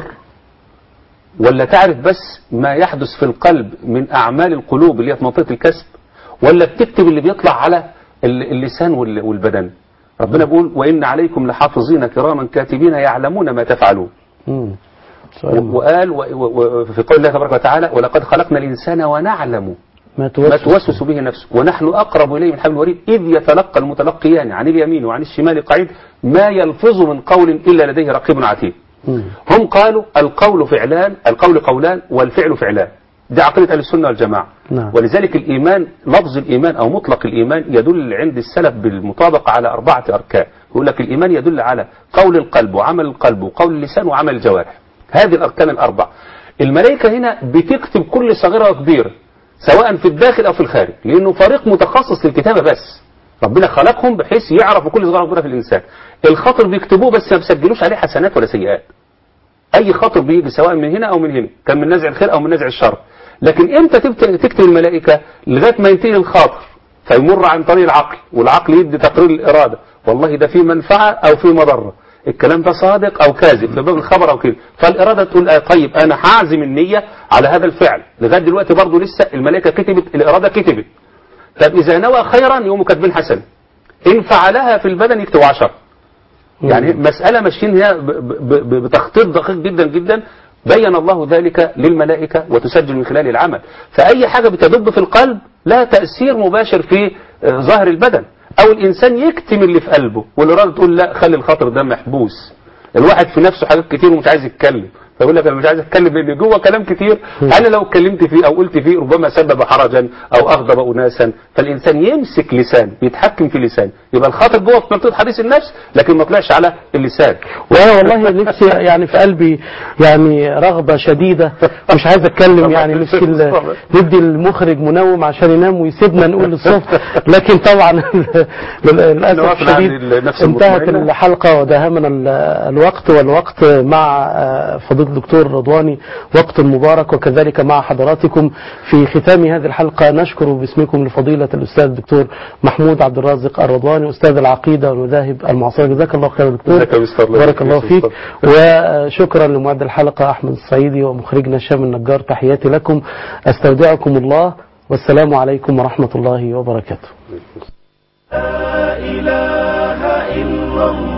ولا تعرف بس ما يحدث في القلب من أعمال القلوب اللي هي في منطقة الكسب ولا بتكتب اللي بيطلع على ال- اللسان وال- والبدن ربنا بيقول وإن عليكم لحافظين كراما كاتبين يعلمون ما تفعلون
مم. سؤال مهم.
وقال و- و- و- في قول الله تبارك وتعالى ولقد خلقنا الإنسان ونعلم
ما
ما
توسوس
توسوس به نفسه ونحن أقرب إليه من حبل الوريد إذ يتلقى المتلقيان عن اليمين وعن الشمال قعيد ما يلفظ من قول إلا لديه رقيب عتيد
مم.
هم قالوا القول فعلان القول قولان والفعل فعلان دي عقيدة أهل السنة والجماعة
نعم.
ولذلك الإيمان لفظ الإيمان أو مطلق الإيمان يدل عند السلف بالمطابقة على أربعة أركان يقول لك الإيمان يدل على قول القلب وعمل القلب وقول اللسان وعمل الجوارح هذه الأركان الأربع الملائكة هنا بتكتب كل صغيرة وكبيرة سواء في الداخل أو في الخارج لأنه فريق متخصص للكتابة بس ربنا خلقهم بحيث يعرفوا كل صغيرة وكبيرة في الإنسان الخاطر بيكتبوه بس ما بيسجلوش عليه حسنات ولا سيئات اي خاطر بيجي سواء من هنا او من هنا كان من نزع الخير او من نزع الشر لكن امتى تبت- تكتب الملائكه لغايه ما ينتهي الخاطر فيمر عن طريق العقل والعقل يدي تقرير الاراده والله ده فيه منفعه او فيه مضره الكلام ده صادق او كاذب في باب الخبر او كده فالاراده تقول آه طيب انا هعزم النيه على هذا الفعل لغايه دلوقتي برضه لسه الملائكه كتبت الاراده كتبت طب اذا نوى خيرا يقوموا كاتبين حسن ان فعلها في البدن يكتبوا عشر يعني مسألة ماشيين هي ب- ب- ب- بتخطيط دقيق جدا جدا بين الله ذلك للملائكة وتسجل من خلال العمل فأي حاجة بتدب في القلب لها تأثير مباشر في آه، ظاهر البدن أو الإنسان يكتم اللي في قلبه والإرادة تقول لا خلي الخاطر ده محبوس الواحد في نفسه حاجات كتير ومش عايز يتكلم فيقول لك انا مش عايز اتكلم لان جوه كلام كتير انا لو اتكلمت فيه او قلت فيه ربما سبب حرجا او اغضب اناسا فالانسان يمسك لسان يتحكم في لسان يبقى الخاطر جوه في منطقه حديث النفس لكن ما طلعش على اللسان
وانا والله نفسي يعني في قلبي يعني رغبة شديدة مش عايز اتكلم يعني نفسي ال- ندي المخرج منوم عشان ينام ويسيبنا نقول الصوت لكن طبعا للاسف
نواصل عن
الشديد
النفس
انتهت
المطمئنة.
الحلقة وداهمنا ال- الوقت والوقت مع آه، فضيلة الدكتور رضواني وقت مبارك وكذلك مع حضراتكم في ختام هذه الحلقة نشكر باسمكم لفضيلة الأستاذ الدكتور محمود عبد الرازق الرضواني أستاذ العقيدة والمذاهب المعاصرة جزاك الله خير يا دكتور
جزاك الله خير.
بارك الله
الله
فيك
يخليك.
وشكرا لمعد الحلقة أحمد الصعيدي ومخرجنا هشام النجار تحياتي لكم أستودعكم الله والسلام عليكم ورحمة الله وبركاته
لا إله إلا الله